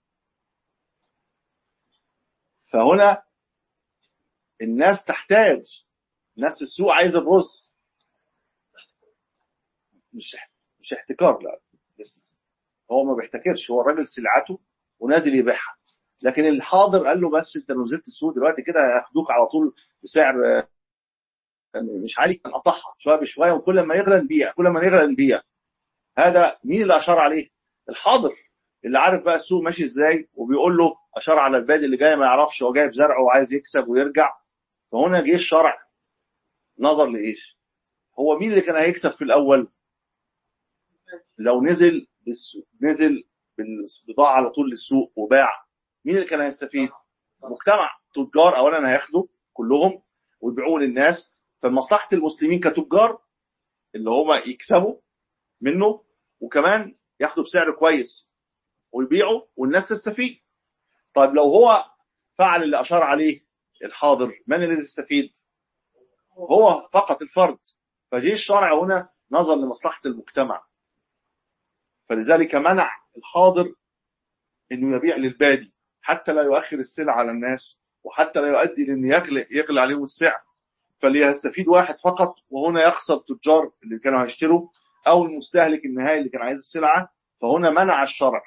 فهنا الناس تحتاج الناس في السوق عايزه الرز مش احت- مش احتكار لا بس هو ما بيحتكرش هو الراجل سلعته ونازل يبيعها لكن الحاضر قال له بس انت لو نزلت السوق دلوقتي كده هياخدوك على طول بسعر آه، مش عالي نقطعها شويه بشويه وكل ما يغلى نبيع كل ما يغلى نبيع هذا مين اللي اشار عليه الحاضر اللي عارف بقى السوق ماشي ازاي وبيقول له اشار على البادي اللي جاي ما يعرفش هو جايب زرعه وعايز يكسب ويرجع فهنا جه الشرع نظر لايش هو مين اللي كان هيكسب في الاول لو نزل بالسوق نزل بالبضاعه على طول للسوق وباع مين اللي كان هيستفيد مجتمع تجار اولا هياخدوا كلهم ويبيعوه للناس فمصلحه المسلمين كتجار اللي هم يكسبوا منه وكمان ياخدوا بسعر كويس ويبيعوا والناس تستفيد طيب لو هو فعل اللي اشار عليه الحاضر من الذي يستفيد هو فقط الفرد فجه الشرع هنا نظر لمصلحة المجتمع فلذلك منع الحاضر انه يبيع للبادي حتى لا يؤخر السلع على الناس وحتى لا يؤدي لان يغلى يغلى عليهم السعر فليستفيد واحد فقط وهنا يخسر التجار اللي كانوا هيشتروا او المستهلك النهائي اللي كان عايز السلعه فهنا منع الشرع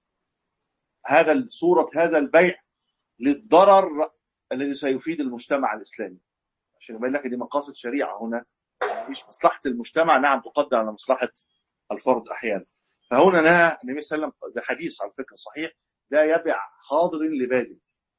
هذا صورة هذا البيع للضرر الذي سيفيد المجتمع الإسلامي عشان يبين لك دي مقاصد شريعة هنا مش مصلحة المجتمع نعم تقدر على مصلحة الفرد أحيانا فهنا نهى النبي صلى الله عليه وسلم ده حديث على فكرة صحيح لا يبيع حاضر لباد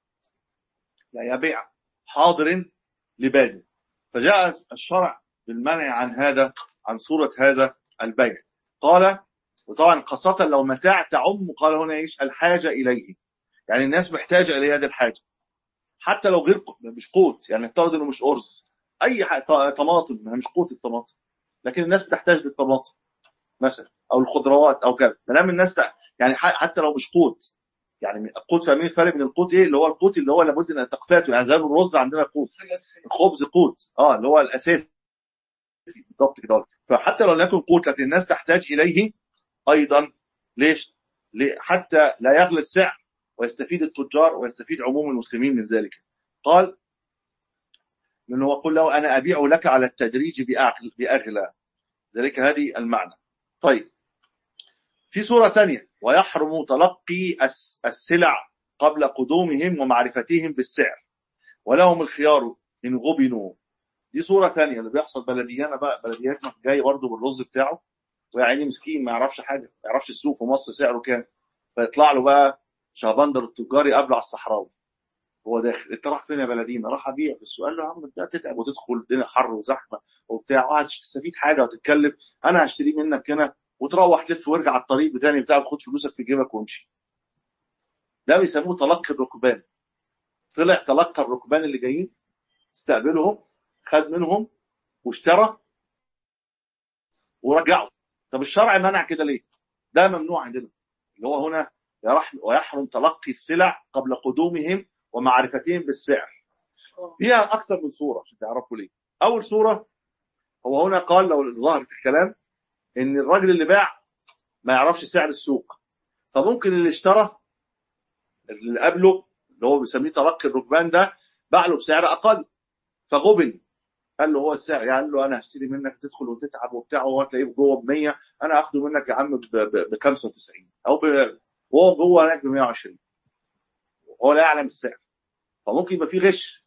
لا يبيع حاضر لباد فجاء الشرع بالمنع عن هذا عن صورة هذا البيع قال وطبعا خاصة لو متاع تعم قال هنا ايش الحاجة إليه يعني الناس محتاجة إلى هذه الحاجة حتى لو غير مش قوت يعني افترض انه مش أرز أي طماطم مش قوت الطماطم لكن الناس بتحتاج للطماطم مثلا أو الخضروات أو كذا ما دام الناس يعني حتى لو مش قوت يعني القوت فاهمين الفرق بين القوت ايه اللي هو القوت اللي هو لابد ان تقفاته يعني زي الرز عندنا قوت الخبز قوت اه اللي هو الاساسي بالضبط كده فحتى لو لم يكن قوت لكن الناس تحتاج اليه ايضا ليش؟ حتى لا يغلى السعر ويستفيد التجار ويستفيد عموم المسلمين من ذلك قال لأنه يقول له أنا أبيع لك على التدريج بأغلى ذلك هذه المعنى طيب في سورة ثانية ويحرم تلقي السلع قبل قدومهم ومعرفتهم بالسعر ولهم الخيار إن غبنوا دي صورة ثانية اللي بيحصل بلديانا بقى بلدياتنا جاي برضه بالرز بتاعه ويعني مسكين ما يعرفش حاجة ما يعرفش السوق في مصر سعره كام فيطلع له بقى شهبندر التجار يقابله على الصحراوي هو داخل انت راح فين يا بلدينا راح ابيع بس قال له يا عم انت هتتعب وتدخل الدنيا حر وزحمه وبتاع وهتستفيد حاجه وتتكلف انا هشتريه منك هنا وتروح تلف وارجع على الطريق بتاعي بتاعك خد فلوسك في جيبك وامشي ده بيسموه تلقي الركبان طلع تلقى الركبان اللي جايين استقبلهم خد منهم واشترى ورجعوا طب الشرع منع كده ليه ده ممنوع عندنا اللي هو هنا ويحرم تلقي السلع قبل قدومهم ومعرفتهم بالسعر فيها اكثر من صوره عشان تعرفوا ليه اول صوره هو هنا قال لو ظهر في الكلام ان الراجل اللي باع ما يعرفش سعر السوق فممكن اللي اشترى اللي قبله اللي هو بيسميه تلقي الركبان ده باع له بسعر اقل فغبن قال له هو السعر يعني قال له انا هشتري منك تدخل وتتعب وبتاع وهو تلاقيه جوه ب 100 انا هاخده منك يا عم ب 95 او وهو جوه هناك ب 120 هو لا يعلم السعر فممكن يبقى في غش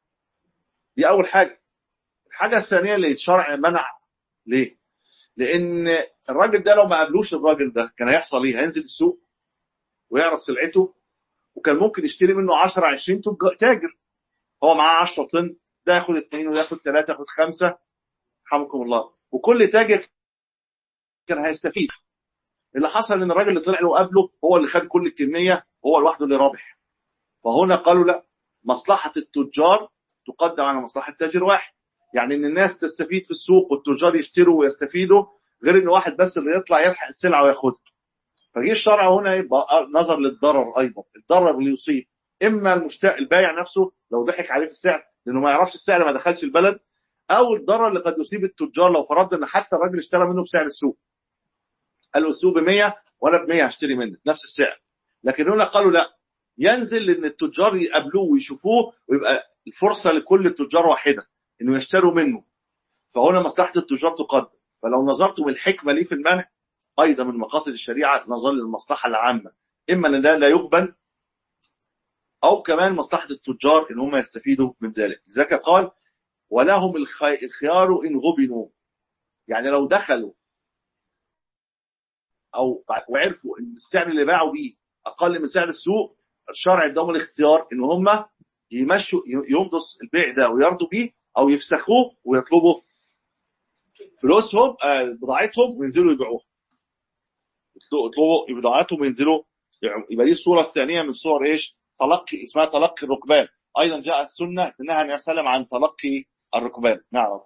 دي اول حاجه الحاجه الثانيه اللي الشرع منع ليه؟ لان الراجل ده لو ما قابلوش الراجل ده كان هيحصل ايه؟ هينزل السوق ويعرض سلعته وكان ممكن يشتري منه 10 20 تاجر هو معاه 10 طن ده ياخد اثنين وده ياخد ثلاثه ياخد خمسه رحمكم الله وكل تاجر كان هيستفيد اللي حصل ان الراجل اللي طلع له قبله هو اللي خد كل الكميه هو لوحده اللي رابح فهنا قالوا لا مصلحه التجار تقدم على مصلحه تاجر واحد يعني ان الناس تستفيد في السوق والتجار يشتروا ويستفيدوا غير ان واحد بس اللي يطلع يلحق السلعه وياخدها فجه الشرع هنا يبقى نظر للضرر ايضا الضرر اللي يصيب اما المشتاق البايع نفسه لو ضحك عليه في السعر لانه ما يعرفش السعر ما دخلش البلد او الضرر اللي قد يصيب التجار لو فرضنا ان حتى الراجل اشترى منه بسعر السوق قال له السوق ب 100 وانا ب 100 هشتري منك نفس السعر لكن هنا قالوا لا ينزل لان التجار يقابلوه ويشوفوه ويبقى الفرصه لكل التجار واحده انه يشتروا منه فهنا مصلحه التجار تقدم فلو نظرتم الحكمه ليه في المنع ايضا من مقاصد الشريعه نظر للمصلحه العامه اما ان ده لا يغبن او كمان مصلحه التجار ان هم يستفيدوا من ذلك لذلك قال ولهم الخيار ان غبنوا يعني لو دخلوا او وعرفوا ان السعر اللي باعوا بيه اقل من سعر السوق الشرع اداهم الاختيار ان هم يمشوا يمضوا البيع ده ويرضوا بيه او يفسخوه ويطلبوا فلوسهم بضاعتهم وينزلوا يبيعوها يطلبوا بضاعتهم وينزلوا يبقى دي الصوره الثانيه من صور ايش؟ تلقي اسمها تلقي الركبان ايضا جاء السنه انها النبي صلى الله عليه وسلم عن تلقي الركبان نعم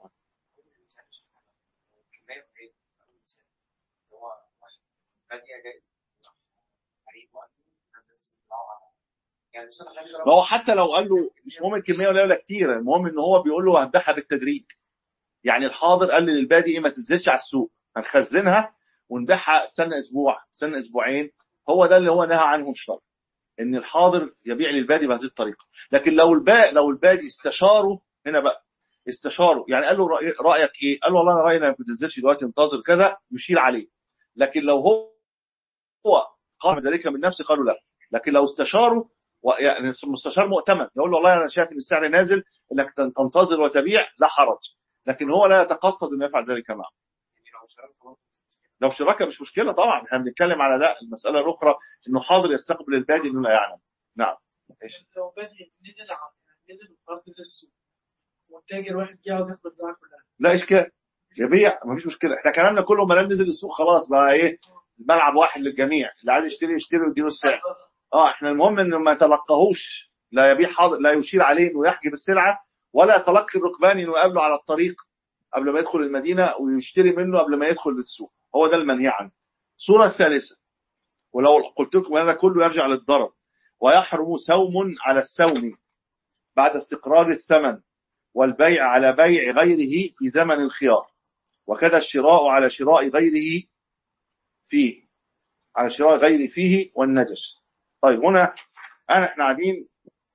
يعني مثلا حاجه ما هو حتى لو قال له مش مهم الكميه ولا ولا كتير المهم ان هو بيقول له هتبيعها بالتدريج يعني الحاضر قال لي للبادي ايه ما تنزلش على السوق هنخزنها ونبيعها سنه اسبوع سنه اسبوعين هو ده اللي هو نهى عنه الشرع ان الحاضر يبيع للبادي بهذه الطريقه لكن لو الباء لو البادي استشاره هنا بقى استشاره يعني قال له رأي- رايك ايه؟ قال له والله انا رايي انك ما تنزلش دلوقتي انتظر كذا يشير عليه لكن لو هو هو قام ذلك من نفسه قالوا لا لكن لو استشاره و- يعني المستشار مؤتمن يقول له والله انا شايف ان السعر نازل انك تن- تنتظر وتبيع لا حرج لكن هو لا يتقصد انه يفعل ذلك معه يعني لو شركه برضه مش مشكلة. لو شراكه مش مشكله طبعا احنا بنتكلم على لا المساله الاخرى انه حاضر يستقبل البادي انه لا يعلم نعم ايش لو بادئ نزل ع- نزل خلاص نزل السوق والتاجر واحد جه عاوز ياخد البضاعه كلها لا اشكال يبيع مفيش مشكله احنا كلامنا كله ما دام نزل السوق خلاص بقى ايه ملعب واحد للجميع اللي عايز يشتري يشتري ويديله السعر اه احنا المهم انه ما يتلقاهوش لا يبيع حاضر لا يشير عليه انه يحجب السلعه ولا يتلقي الركبان انه يقابله على الطريق قبل ما يدخل المدينه ويشتري منه قبل ما يدخل للسوق هو ده المنهي عنه الصوره الثالثه ولو قلت لكم هذا كله يرجع للضرر ويحرم سوم على السوم بعد استقرار الثمن والبيع على بيع غيره في زمن الخيار وكذا الشراء على شراء غيره فيه على شراء غيره فيه والنجس طيب هنا انا احنا قاعدين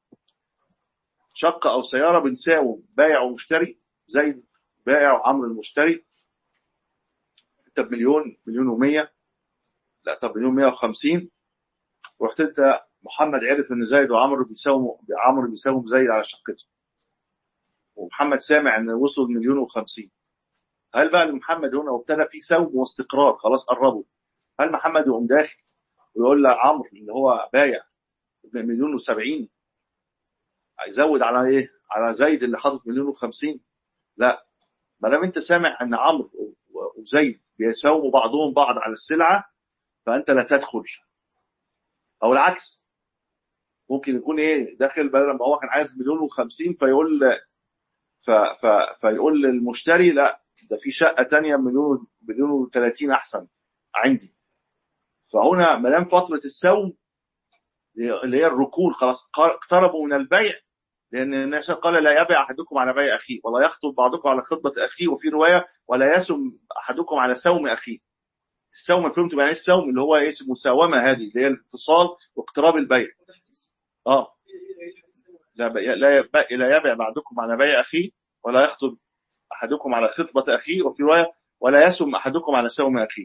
شقة او سيارة بنساوم بايع ومشتري زي بائع وعمرو المشتري انت بمليون مليون ومية لا طب مليون مية وخمسين ورحت انت محمد عرف ان زيد وعمرو بيساوموا عمرو بيساوم زيد على شقته ومحمد سامع ان وصل مليون وخمسين هل بقى محمد هنا وابتدى في سوم واستقرار خلاص قربوا هل محمد يقوم داخل ويقول لعمرو اللي هو بايع مليون وسبعين هيزود على ايه؟ على زيد اللي حاطط مليون وخمسين لا ما دام انت سامع ان عمرو و- وزيد بيساوموا بعضهم بعض على السلعه فانت لا تدخل او العكس ممكن يكون ايه داخل بدل ما هو كان عايز مليون وخمسين فيقول ف ف فيقول للمشتري لا ده في شقه تانية مليون مليون وثلاثين احسن عندي فهنا ما دام فتره السوم اللي هي الركون خلاص قار- اقتربوا من البيع لان الناس قال لا يبيع احدكم على بيع اخيه ولا يخطب بعضكم على خطبه اخيه وفي روايه ولا يسم احدكم على سوم اخيه السوم فهمتوا يعني ايه السوم اللي هو ايه المساومه هذه اللي هي الاتصال واقتراب البيع وده حديث اه ايه ايه ايه الحديث ده؟ لا بي- لا يبيع لا يبيع بعضكم على بيع اخيه ولا يخطب احدكم على خطبه اخيه وفي روايه ولا يسم احدكم على سوم اخيه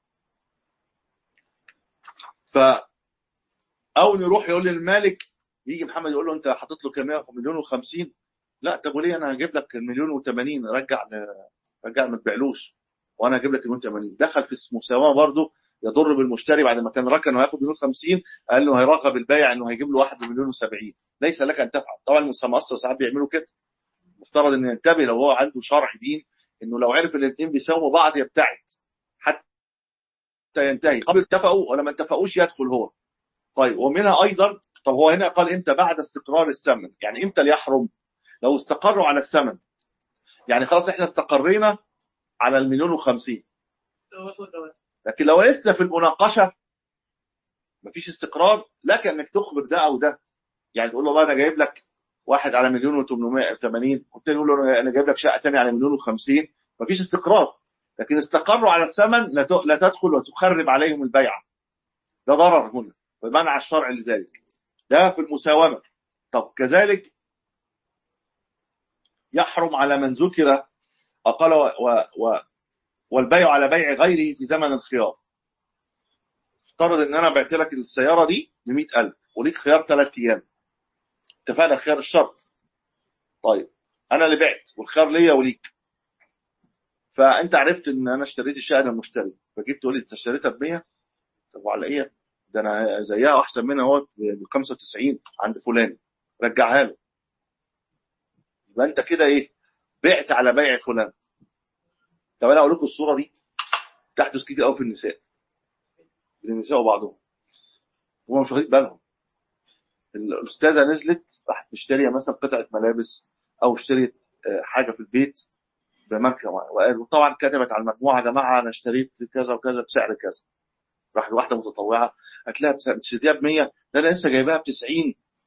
ف او نروح يقول للمالك يجي محمد يقول له انت حاطط له كام مليون و50 لا طب وليه انا هجيب لك المليون و80 رجع ل- رجع ما تبيعلوش وانا هجيب لك المليون 80 دخل في المساومه برضه يضر بالمشتري بعد ما كان ركن وهياخد مليون 50 قال له هيرغب البائع انه هيجيب له واحد بمليون و70 ليس لك ان تفعل طبعا المصر ساعات بيعملوا كده مفترض ان ينتبه لو هو عنده شرع دين انه لو عرف ان الاثنين بيساوموا بعض يبتعد حتى ينتهي قبل اتفقوا ولا ما اتفقوش يدخل هو طيب ومنها ايضا طب هو هنا قال امتى بعد استقرار الثمن يعني امتى يحرم لو استقروا على الثمن يعني خلاص احنا استقرينا على المليون وخمسين ده وافق ده وافق. لكن لو لسه في المناقشه مفيش استقرار لك انك تخبر ده او ده يعني تقول له والله انا جايب لك واحد على مليون و880 والتاني يقول له انا جايب لك شقه ثانيه على مليون و50 مفيش استقرار لكن استقروا على الثمن لا ت- لا تدخل وتخرب عليهم البيعه ده ضرر هنا ومنع الشرع لذلك ده في المساومه طب كذلك يحرم على من ذكر أقل و و و والبيع على بيع غيره في زمن الخيار افترض ان انا بعت لك السياره دي ب 100000 وليك خيار ثلاث ايام اتفقنا خيار الشرط طيب انا اللي بعت والخيار ليا وليك فانت عرفت ان انا اشتريت الشقه من المشتري فجيت تقول لي انت اشتريتها ب 100 طب وعلى ايه ده انا زيها واحسن منها اهوت ب 95 عند فلان رجعها له يبقى انت كده ايه بعت على بيع فلان طب انا اقول لكم الصوره دي تحدث كتير قوي في النساء بين النساء وبعضهم هم مش واخدين بالهم الاستاذه نزلت راحت مشتريه مثلا قطعه ملابس او اشتريت آه، حاجه في البيت بماركه وقال وطبعا كتبت على المجموعه يا جماعه انا اشتريت كذا وكذا بسعر كذا راحت واحده متطوعه قالت لها بس- بتشتريها ب 100 ده انا لسه جايباها ب 90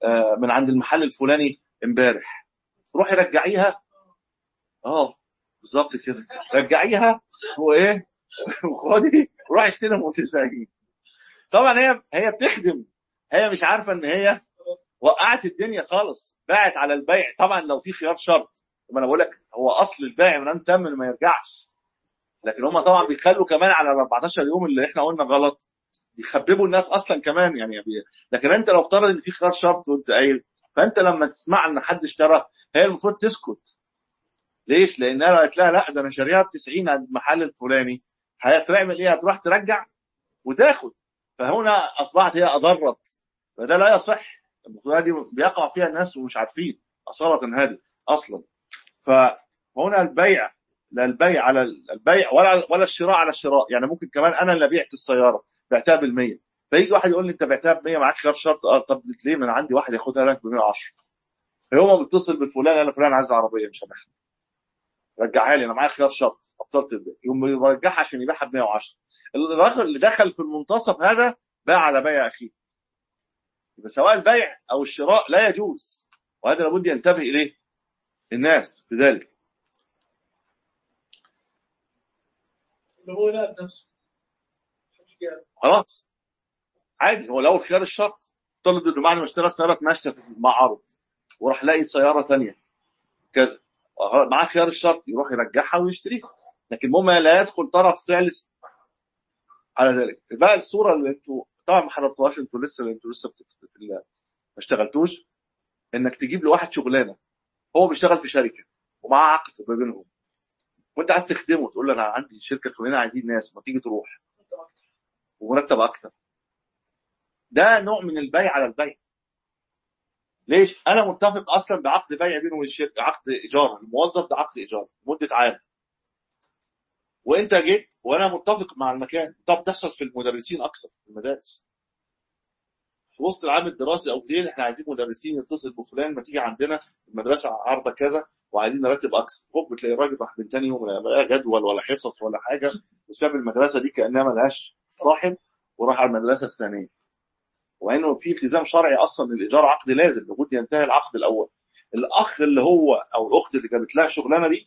آه، من عند المحل الفلاني امبارح روحي رجعيها اه بالظبط كده رجعيها وايه وخدي روحي اشتري متساهلين طبعا هي هي بتخدم هي مش عارفه ان هي وقعت الدنيا خالص باعت على البيع طبعا لو في خيار شرط ما انا بقول لك هو اصل البيع من ان تم ما يرجعش لكن هم طبعا بيخلوا كمان على ال 14 يوم اللي احنا قلنا غلط بيخببوا الناس اصلا كمان يعني بي... لكن انت لو افترض ان في خيار شرط وانت قايل فانت لما تسمع ان حد اشترى هي المفروض تسكت ليش؟ لانها قالت لها لا ده انا شاريها ب 90 عند المحل الفلاني هتعمل ايه؟ هتروح ترجع وتاخد فهنا اصبحت هي اضرت فده لا يصح المفروض هذه بيقع فيها الناس ومش عارفين اصاله هذه اصلا فهنا البيع لا البيع على البيع ولا ولا الشراء على الشراء يعني ممكن كمان انا اللي بعت السياره بعتها بال 100 فيجي واحد يقول لي انت بعتها ب 100 معاك خيار شرط اه طب ليه ما انا عندي واحد ياخدها لك ب 110 فيوم متصل بالفلان قال فلان عايز عربيه مش هنحن رجعها لي انا معايا خيار شرط ابطلت البيع يوم يرجعها عشان يبيعها ب 110 الرجل اللي دخل في المنتصف هذا باع على بيع اخيه يبقى سواء البيع او الشراء لا يجوز وهذا لابد ينتبه اليه الناس بذلك اللي هو لا بنفسه محدش جاب. خلاص عادي هو لو خيار الشرط افترض انه بعد ما اشترى سياره ماشيه في المعرض وراح لاقي سياره ثانيه كذا معاه خيار الشرط يروح يرجعها ويشتريها لكن المهم لا يدخل طرف ثالث على ذلك بقى الصوره اللي انتوا طبعا ما حضرتوهاش انتوا لسه انتوا لسه بت- في ال- ما اشتغلتوش انك تجيب لواحد شغلانه هو بيشتغل في شركه ومعاه عقد ما بينهم وانت عايز تخدمه تقول له انا عندي شركه فلانيه عايزين ناس ما تيجي تروح انت اكتر ومرتب اكتر ده نوع من البيع على البيع ليش انا متفق اصلا بعقد بيع بينه وبين الشركه عقد ايجار الموظف ده عقد ايجار مده عام وانت جيت وانا متفق مع المكان طب تحصل في المدرسين اكثر في المدارس في وسط العام الدراسي او ديل احنا عايزين مدرسين يتصل بفلان ما تيجي عندنا المدرسه عارضه كذا وعايزين نرتب اكثر هوب بتلاقي الراجل راح من تاني يوم لا لا جدول ولا حصص ولا حاجه وساب المدرسه دي كانها ملهاش صاحب وراح على المدرسه الثانيه ومع انه في التزام شرعي اصلا الايجار عقد لازم لابد ينتهي العقد الاول الاخ اللي هو او الاخت اللي جابت لها الشغلانه دي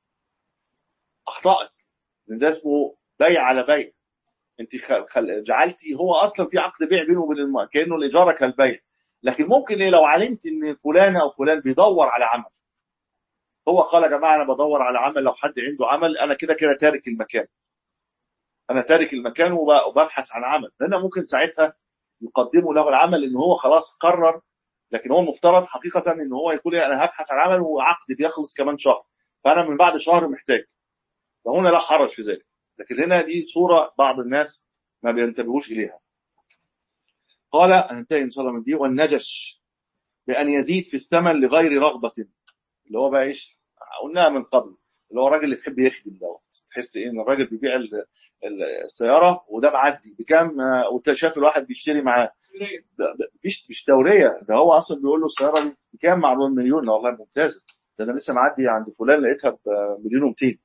اخطات لان ده اسمه بيع على بيع انت خل... خل... جعلتي هو اصلا في عقد بيع بينه وبين الم... كانه الايجار كالبيع لكن ممكن ايه لو علمت ان فلان او فلان بيدور على عمل هو قال يا جماعه انا بدور على عمل لو حد عنده عمل انا كده كده تارك المكان انا تارك المكان وب- وببحث عن عمل هنا ممكن ساعتها يقدموا له العمل ان هو خلاص قرر لكن هو المفترض حقيقه ان هو يقول إيه، انا هبحث عن عمل وعقد بيخلص كمان شهر فانا من بعد شهر محتاج فهنا لا حرج في ذلك لكن هنا دي صوره بعض الناس ما بينتبهوش اليها قال انتهي ان شاء الله من دي والنجش بان يزيد في الثمن لغير رغبه اللي هو بقى ايش قلناها من قبل اللي هو الراجل اللي بيحب يخدم دوت تحس ايه ان الراجل بيبيع ال- ال- السياره وده معدي بكام آه، وانت شايف الواحد بيشتري معاه سوريا. ده- ده مش مش دوريه ده هو اصلا بيقول له السياره دي بكام معلوم مليون لا والله ممتازه ده انا لسه معدي عند فلان لقيتها بمليون و200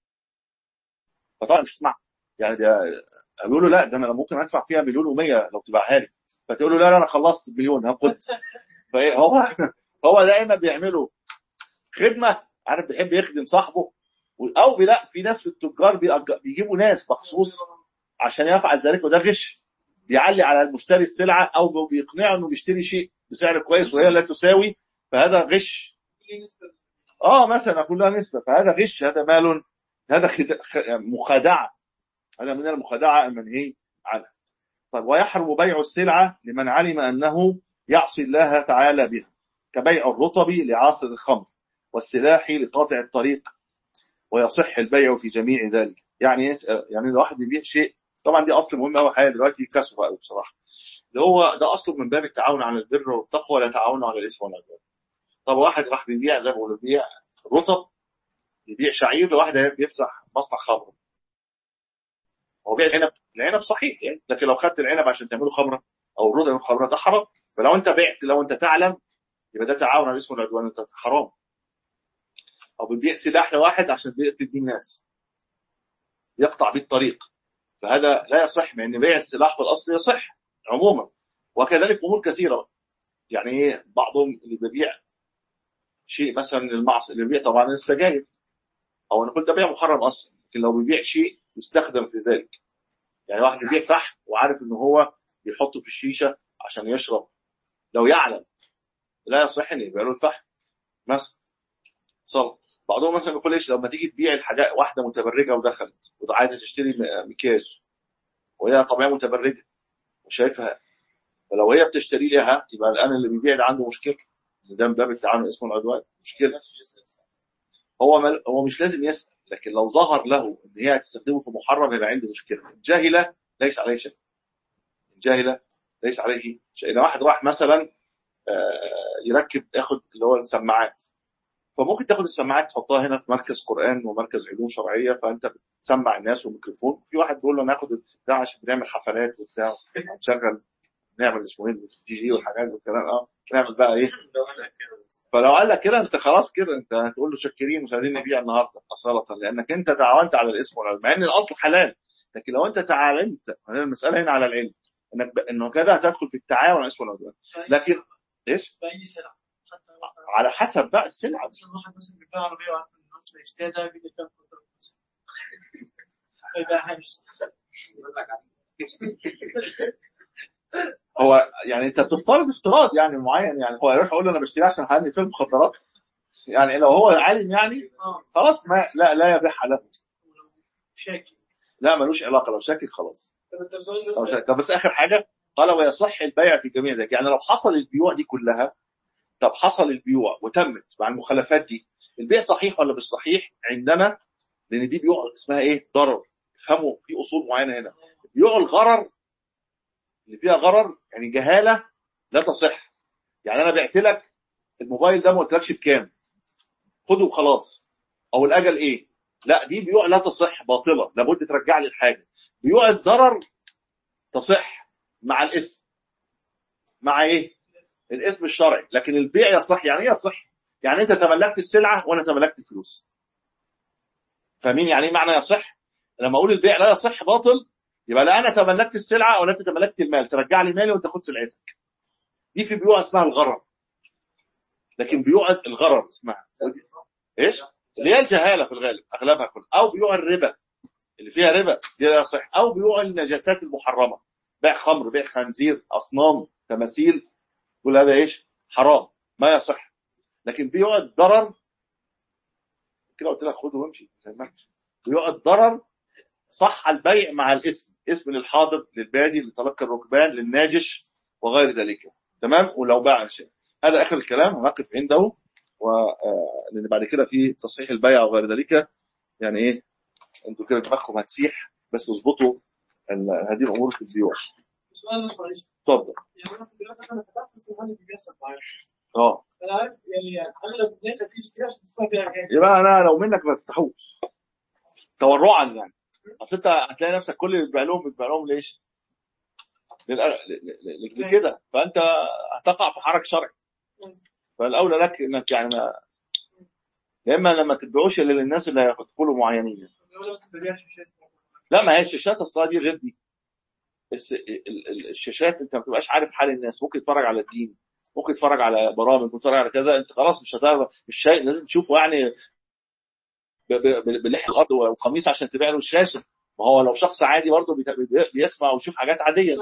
فطبعا مش تسمع يعني ده بيقول له لا ده انا ممكن ادفع فيها مليون و100 لو تبيعها لي فتقول له لا لا انا خلصت المليون هاخد فايه هو هو دايما بيعملوا خدمه عارف بيحب يخدم صاحبه و- او لا في ناس في التجار بيأج- بيجيبوا ناس مخصوص عشان يفعل ذلك وده غش بيعلي على المشتري السلعه او بيقنعه انه بيشتري شيء بسعر كويس وهي لا تساوي فهذا غش كل نسبة اه مثلا اقول لها نسبه فهذا غش هذا مال هذا خد... خ... مخادعه هذا من المخادعه المنهي عنها طيب ويحرم بيع السلعه لمن علم انه يعصي الله تعالى بها كبيع الرطب لعاصر الخمر والسلاح لقاطع الطريق ويصح البيع في جميع ذلك يعني إيه؟ يعني الواحد بيبيع شيء طبعا دي اصل مهم قوي حاجه دلوقتي كسر قوي بصراحه اللي هو ده اصله من باب التعاون على البر والتقوى لا تعاونوا على الاثم والعدوان طب واحد راح بيبيع زي ما بيقولوا بيبيع رطب يبيع شعير لواحد بيفتح مصنع خمر هو بيع العنب العنب صحيح يعني لكن لو خدت العنب عشان تعمله خمره او الرطب خمره ده حرام فلو انت بعت لو انت تعلم يبقى ده تعاون على الاسم والعدوان انت حرام او بتبيع سلاح لواحد عشان بيقتل بيه الناس يقطع بيه الطريق فهذا لا يصح مع ان بيع السلاح في الاصل يصح عموما وكذلك امور كثيره يعني ايه بعضهم اللي بيبيع شيء مثلا المعصيه اللي بيبيع طبعا السجاير او انا قلت ده بيع محرم اصلا لكن لو بيبيع شيء يستخدم في ذلك يعني واحد بيبيع فحم وعارف ان هو بيحطه في الشيشه عشان يشرب لو يعلم لا يصح ان يبيع له الفحم مثلا صلى بعضهم مثلا يقول ايش لما تيجي تبيع الحاجات واحده متبرجه ودخلت وعايزه تشتري م- مكياج وهي طبيعه متبرجه وشايفها فلو هي بتشتري لها يبقى الان اللي بيبيع ده عنده مشكله ده من باب التعامل اسمه العدوان مشكله هو مل... هو مش لازم يسال لكن لو ظهر له ان هي هتستخدمه في محرم هيبقى عنده مشكله الجاهله ليس عليه شيء الجاهله ليس عليه شيء اذا واحد راح مثلا آه، يركب ياخد اللي هو السماعات فممكن تاخد السماعات تحطها هنا في مركز قران ومركز علوم شرعيه فانت بتسمع الناس وميكروفون في واحد بيقول له ناخد البتاع عشان بنعمل حفلات وبتاع نشغل نعمل اسمه ايه الدي جي والحاجات والكلام اه نعمل بقى ايه فلو قال لك كده انت خلاص كده انت هتقول له شكرين مش عايزين نبيع النهارده اصاله لانك انت تعاونت على الاسم والعلم مع ان الاصل حلال لكن لو انت تعاونت هنا المساله هنا على العلم انك ب... انه كده هتدخل في التعاون على الاسم والعدوان لكن ايش باي سلعه حتى مثلا على حسب بقى السلعه مثلا واحد مثلا بيبيع عربيه وعارف ان الناس اللي يشتريها ده بيجي فيها مخدرات مثلا ما يبيعهاش هو يعني انت بتفترض افتراض يعني معين يعني هو يروح يقول له انا بشتري عشان هاني فيلم مخدرات يعني لو هو عالم يعني اه خلاص ما لا لا يبيعها له ولو شاكي لا ملوش علاقه لو شاكك خلاص طب انت بتقول لو بس شاكك. طب بس اخر حاجه قال ويصح البيع في جميع ذلك يعني لو حصل البيوع دي كلها طب حصل البيوع وتمت مع المخالفات دي البيع صحيح ولا مش صحيح عندنا لان دي بيوع اسمها ايه ضرر افهموا في اصول معينه هنا بيوع الغرر اللي فيها غرر يعني جهاله لا تصح يعني انا بعت لك الموبايل ده ما قلتلكش بكام خده وخلاص او الاجل ايه لا دي بيوع لا تصح باطله لابد ترجع لي الحاجه بيوع الضرر تصح مع الاثم مع ايه الاسم الشرعي لكن البيع يصح يعني ايه يصح يعني انت تملكت السلعه وانا تملكت الفلوس فاهمين يعني ايه معنى يصح لما اقول البيع لا يصح باطل يبقى لا انا تملكت السلعه ولا انت تملكت المال ترجع لي مالي وانت خد سلعتك دي في بيوع اسمها الغرر لكن بيوع الغرر اسمها ايش اللي هي الجهاله في الغالب اغلبها كلها او بيوع الربا اللي فيها ربا دي لا يصح او بيوع النجاسات المحرمه بيع خمر بيع خنزير اصنام تماثيل كل هذا ايش حرام ما يصح لكن بيوع الضرر كده قلت لك خده وامشي زي ما انت. بيوع الضرر صح البيع مع الاسم اسم للحاضر للبادي لتلقي الركبان للناجش وغير ذلك تمام ولو باع شيء هذا اخر الكلام هنقف عنده و آه، لان بعد كده في تصحيح البيع وغير ذلك يعني ايه انتوا كده دماغكم هتسيح بس اظبطوا ال- هذه الامور في البيوع سؤال بس معلش اتفضل يعني مثلا دلوقتي انا فتحت بس المحل اللي بيحصل معايا اه انا عارف يعني اغلب الناس هتيجي تشتري عشان تسمع فيها حاجات يبقى انا لو منك ما تفتحوش تورعا يعني اصل انت هتلاقي نفسك كل اللي بتبيع لهم بتبيع لهم ليش؟ للأ- ل- ل- ل- لكده فانت هتقع في حرج شرعي فالاولى لك انك يعني ما يا اما لما تبيعوش الا للناس اللي هيدخلوا معينين بيقولوا بس ببيع شاشات لا ما هي الشاشات اصلا دي غير دي الس- ال- ال- الشاشات انت ما بتبقاش عارف حال الناس ممكن تتفرج على الدين ممكن تتفرج على برامج ممكن تتفرج على كذا انت خلاص مش هتعرف مش شيء لازم تشوفه يعني ب- ب- ب- بلحية الارض وقميص عشان تبيع له الشاشه ما هو لو شخص عادي برضه بيت- بي- بيسمع ويشوف حاجات عاديه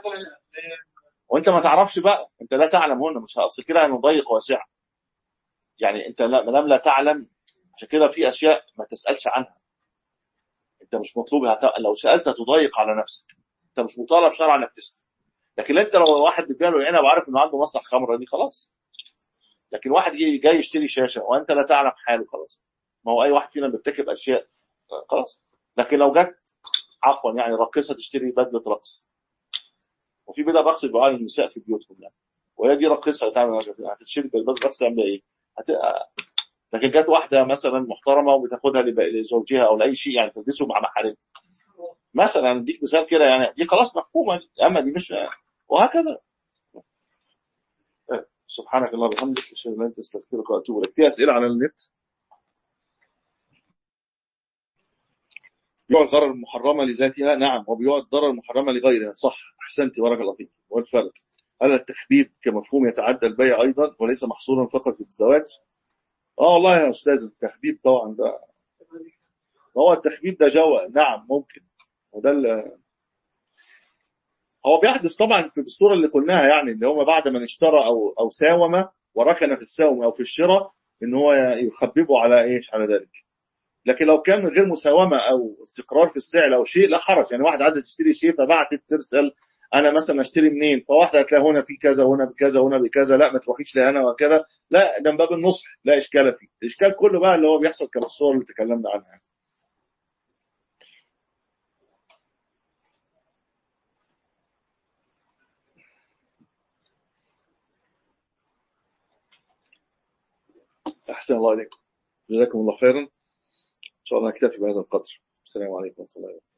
وانت ما تعرفش بقى انت لا تعلم هنا مش اصل كده هنضيق واسعه يعني انت لا ما دام لا تعلم عشان كده في اشياء ما تسالش عنها انت مش مطلوب هت... لو سالت هتضيق على نفسك انت مش مطالب شرعا انك تسال لكن انت لو واحد بيبيع له العنب وعارف انه عنده مصنع خمره دي خلاص لكن واحد جاي جاي يشتري شاشه وانت لا تعلم حاله خلاص ما هو اي واحد فينا بيرتكب اشياء خلاص لكن لو جت عفوا يعني راقصه تشتري بدله رقص وفي بدل رقص بيبيعوها للنساء في بيوتهم يعني وهي دي راقصه هتعمل هتشتري بدله رقص تعمل ايه؟ هت... لكن جت واحده مثلا محترمه وبتاخدها لب- لزوجها او لاي شيء يعني تلبسه مع محارم مثلا اديك مثال كده يعني دي خلاص مفهومه اما دي مش وهكذا سبحانك اللهم وبحمدك اشهد ان لا اله الا انت استغفرك واتوب اليك في اسئله على النت بيوع الغرر المحرمه لذاتها نعم وبيوع الضرر المحرمه لغيرها صح احسنت بارك الله فيك والفرق هل التحبيب كمفهوم يتعدى البيع أيضا وليس محصورا فقط في الزواج؟ اه والله يا أستاذ التحبيب طبعا ده هو التحبيب ده جوى نعم ممكن وده ال- هو بيحدث طبعا في الصورة اللي قلناها يعني ان هو بعد ما اشترى او او ساوم وركن في السوم او في الشراء ان هو يخببه على ايش على ذلك لكن لو كان من غير مساومه او استقرار في السعر او شيء لا حرج يعني واحد عايزه تشتري شيء فبعتت ترسل انا مثلا اشتري منين فواحده هتلاقي هنا في كذا وهنا بكذا وهنا بكذا لا ما تروحيش لهنا وكذا لا ده من باب النصح لا اشكال فيه الاشكال كله بقى اللي هو بيحصل كما الصور اللي تكلمنا عنها احسن الله عليكم جزاكم الله خيرا ان شاء الله نكتفي بهذا القدر السلام عليكم ورحمه الله وبركاته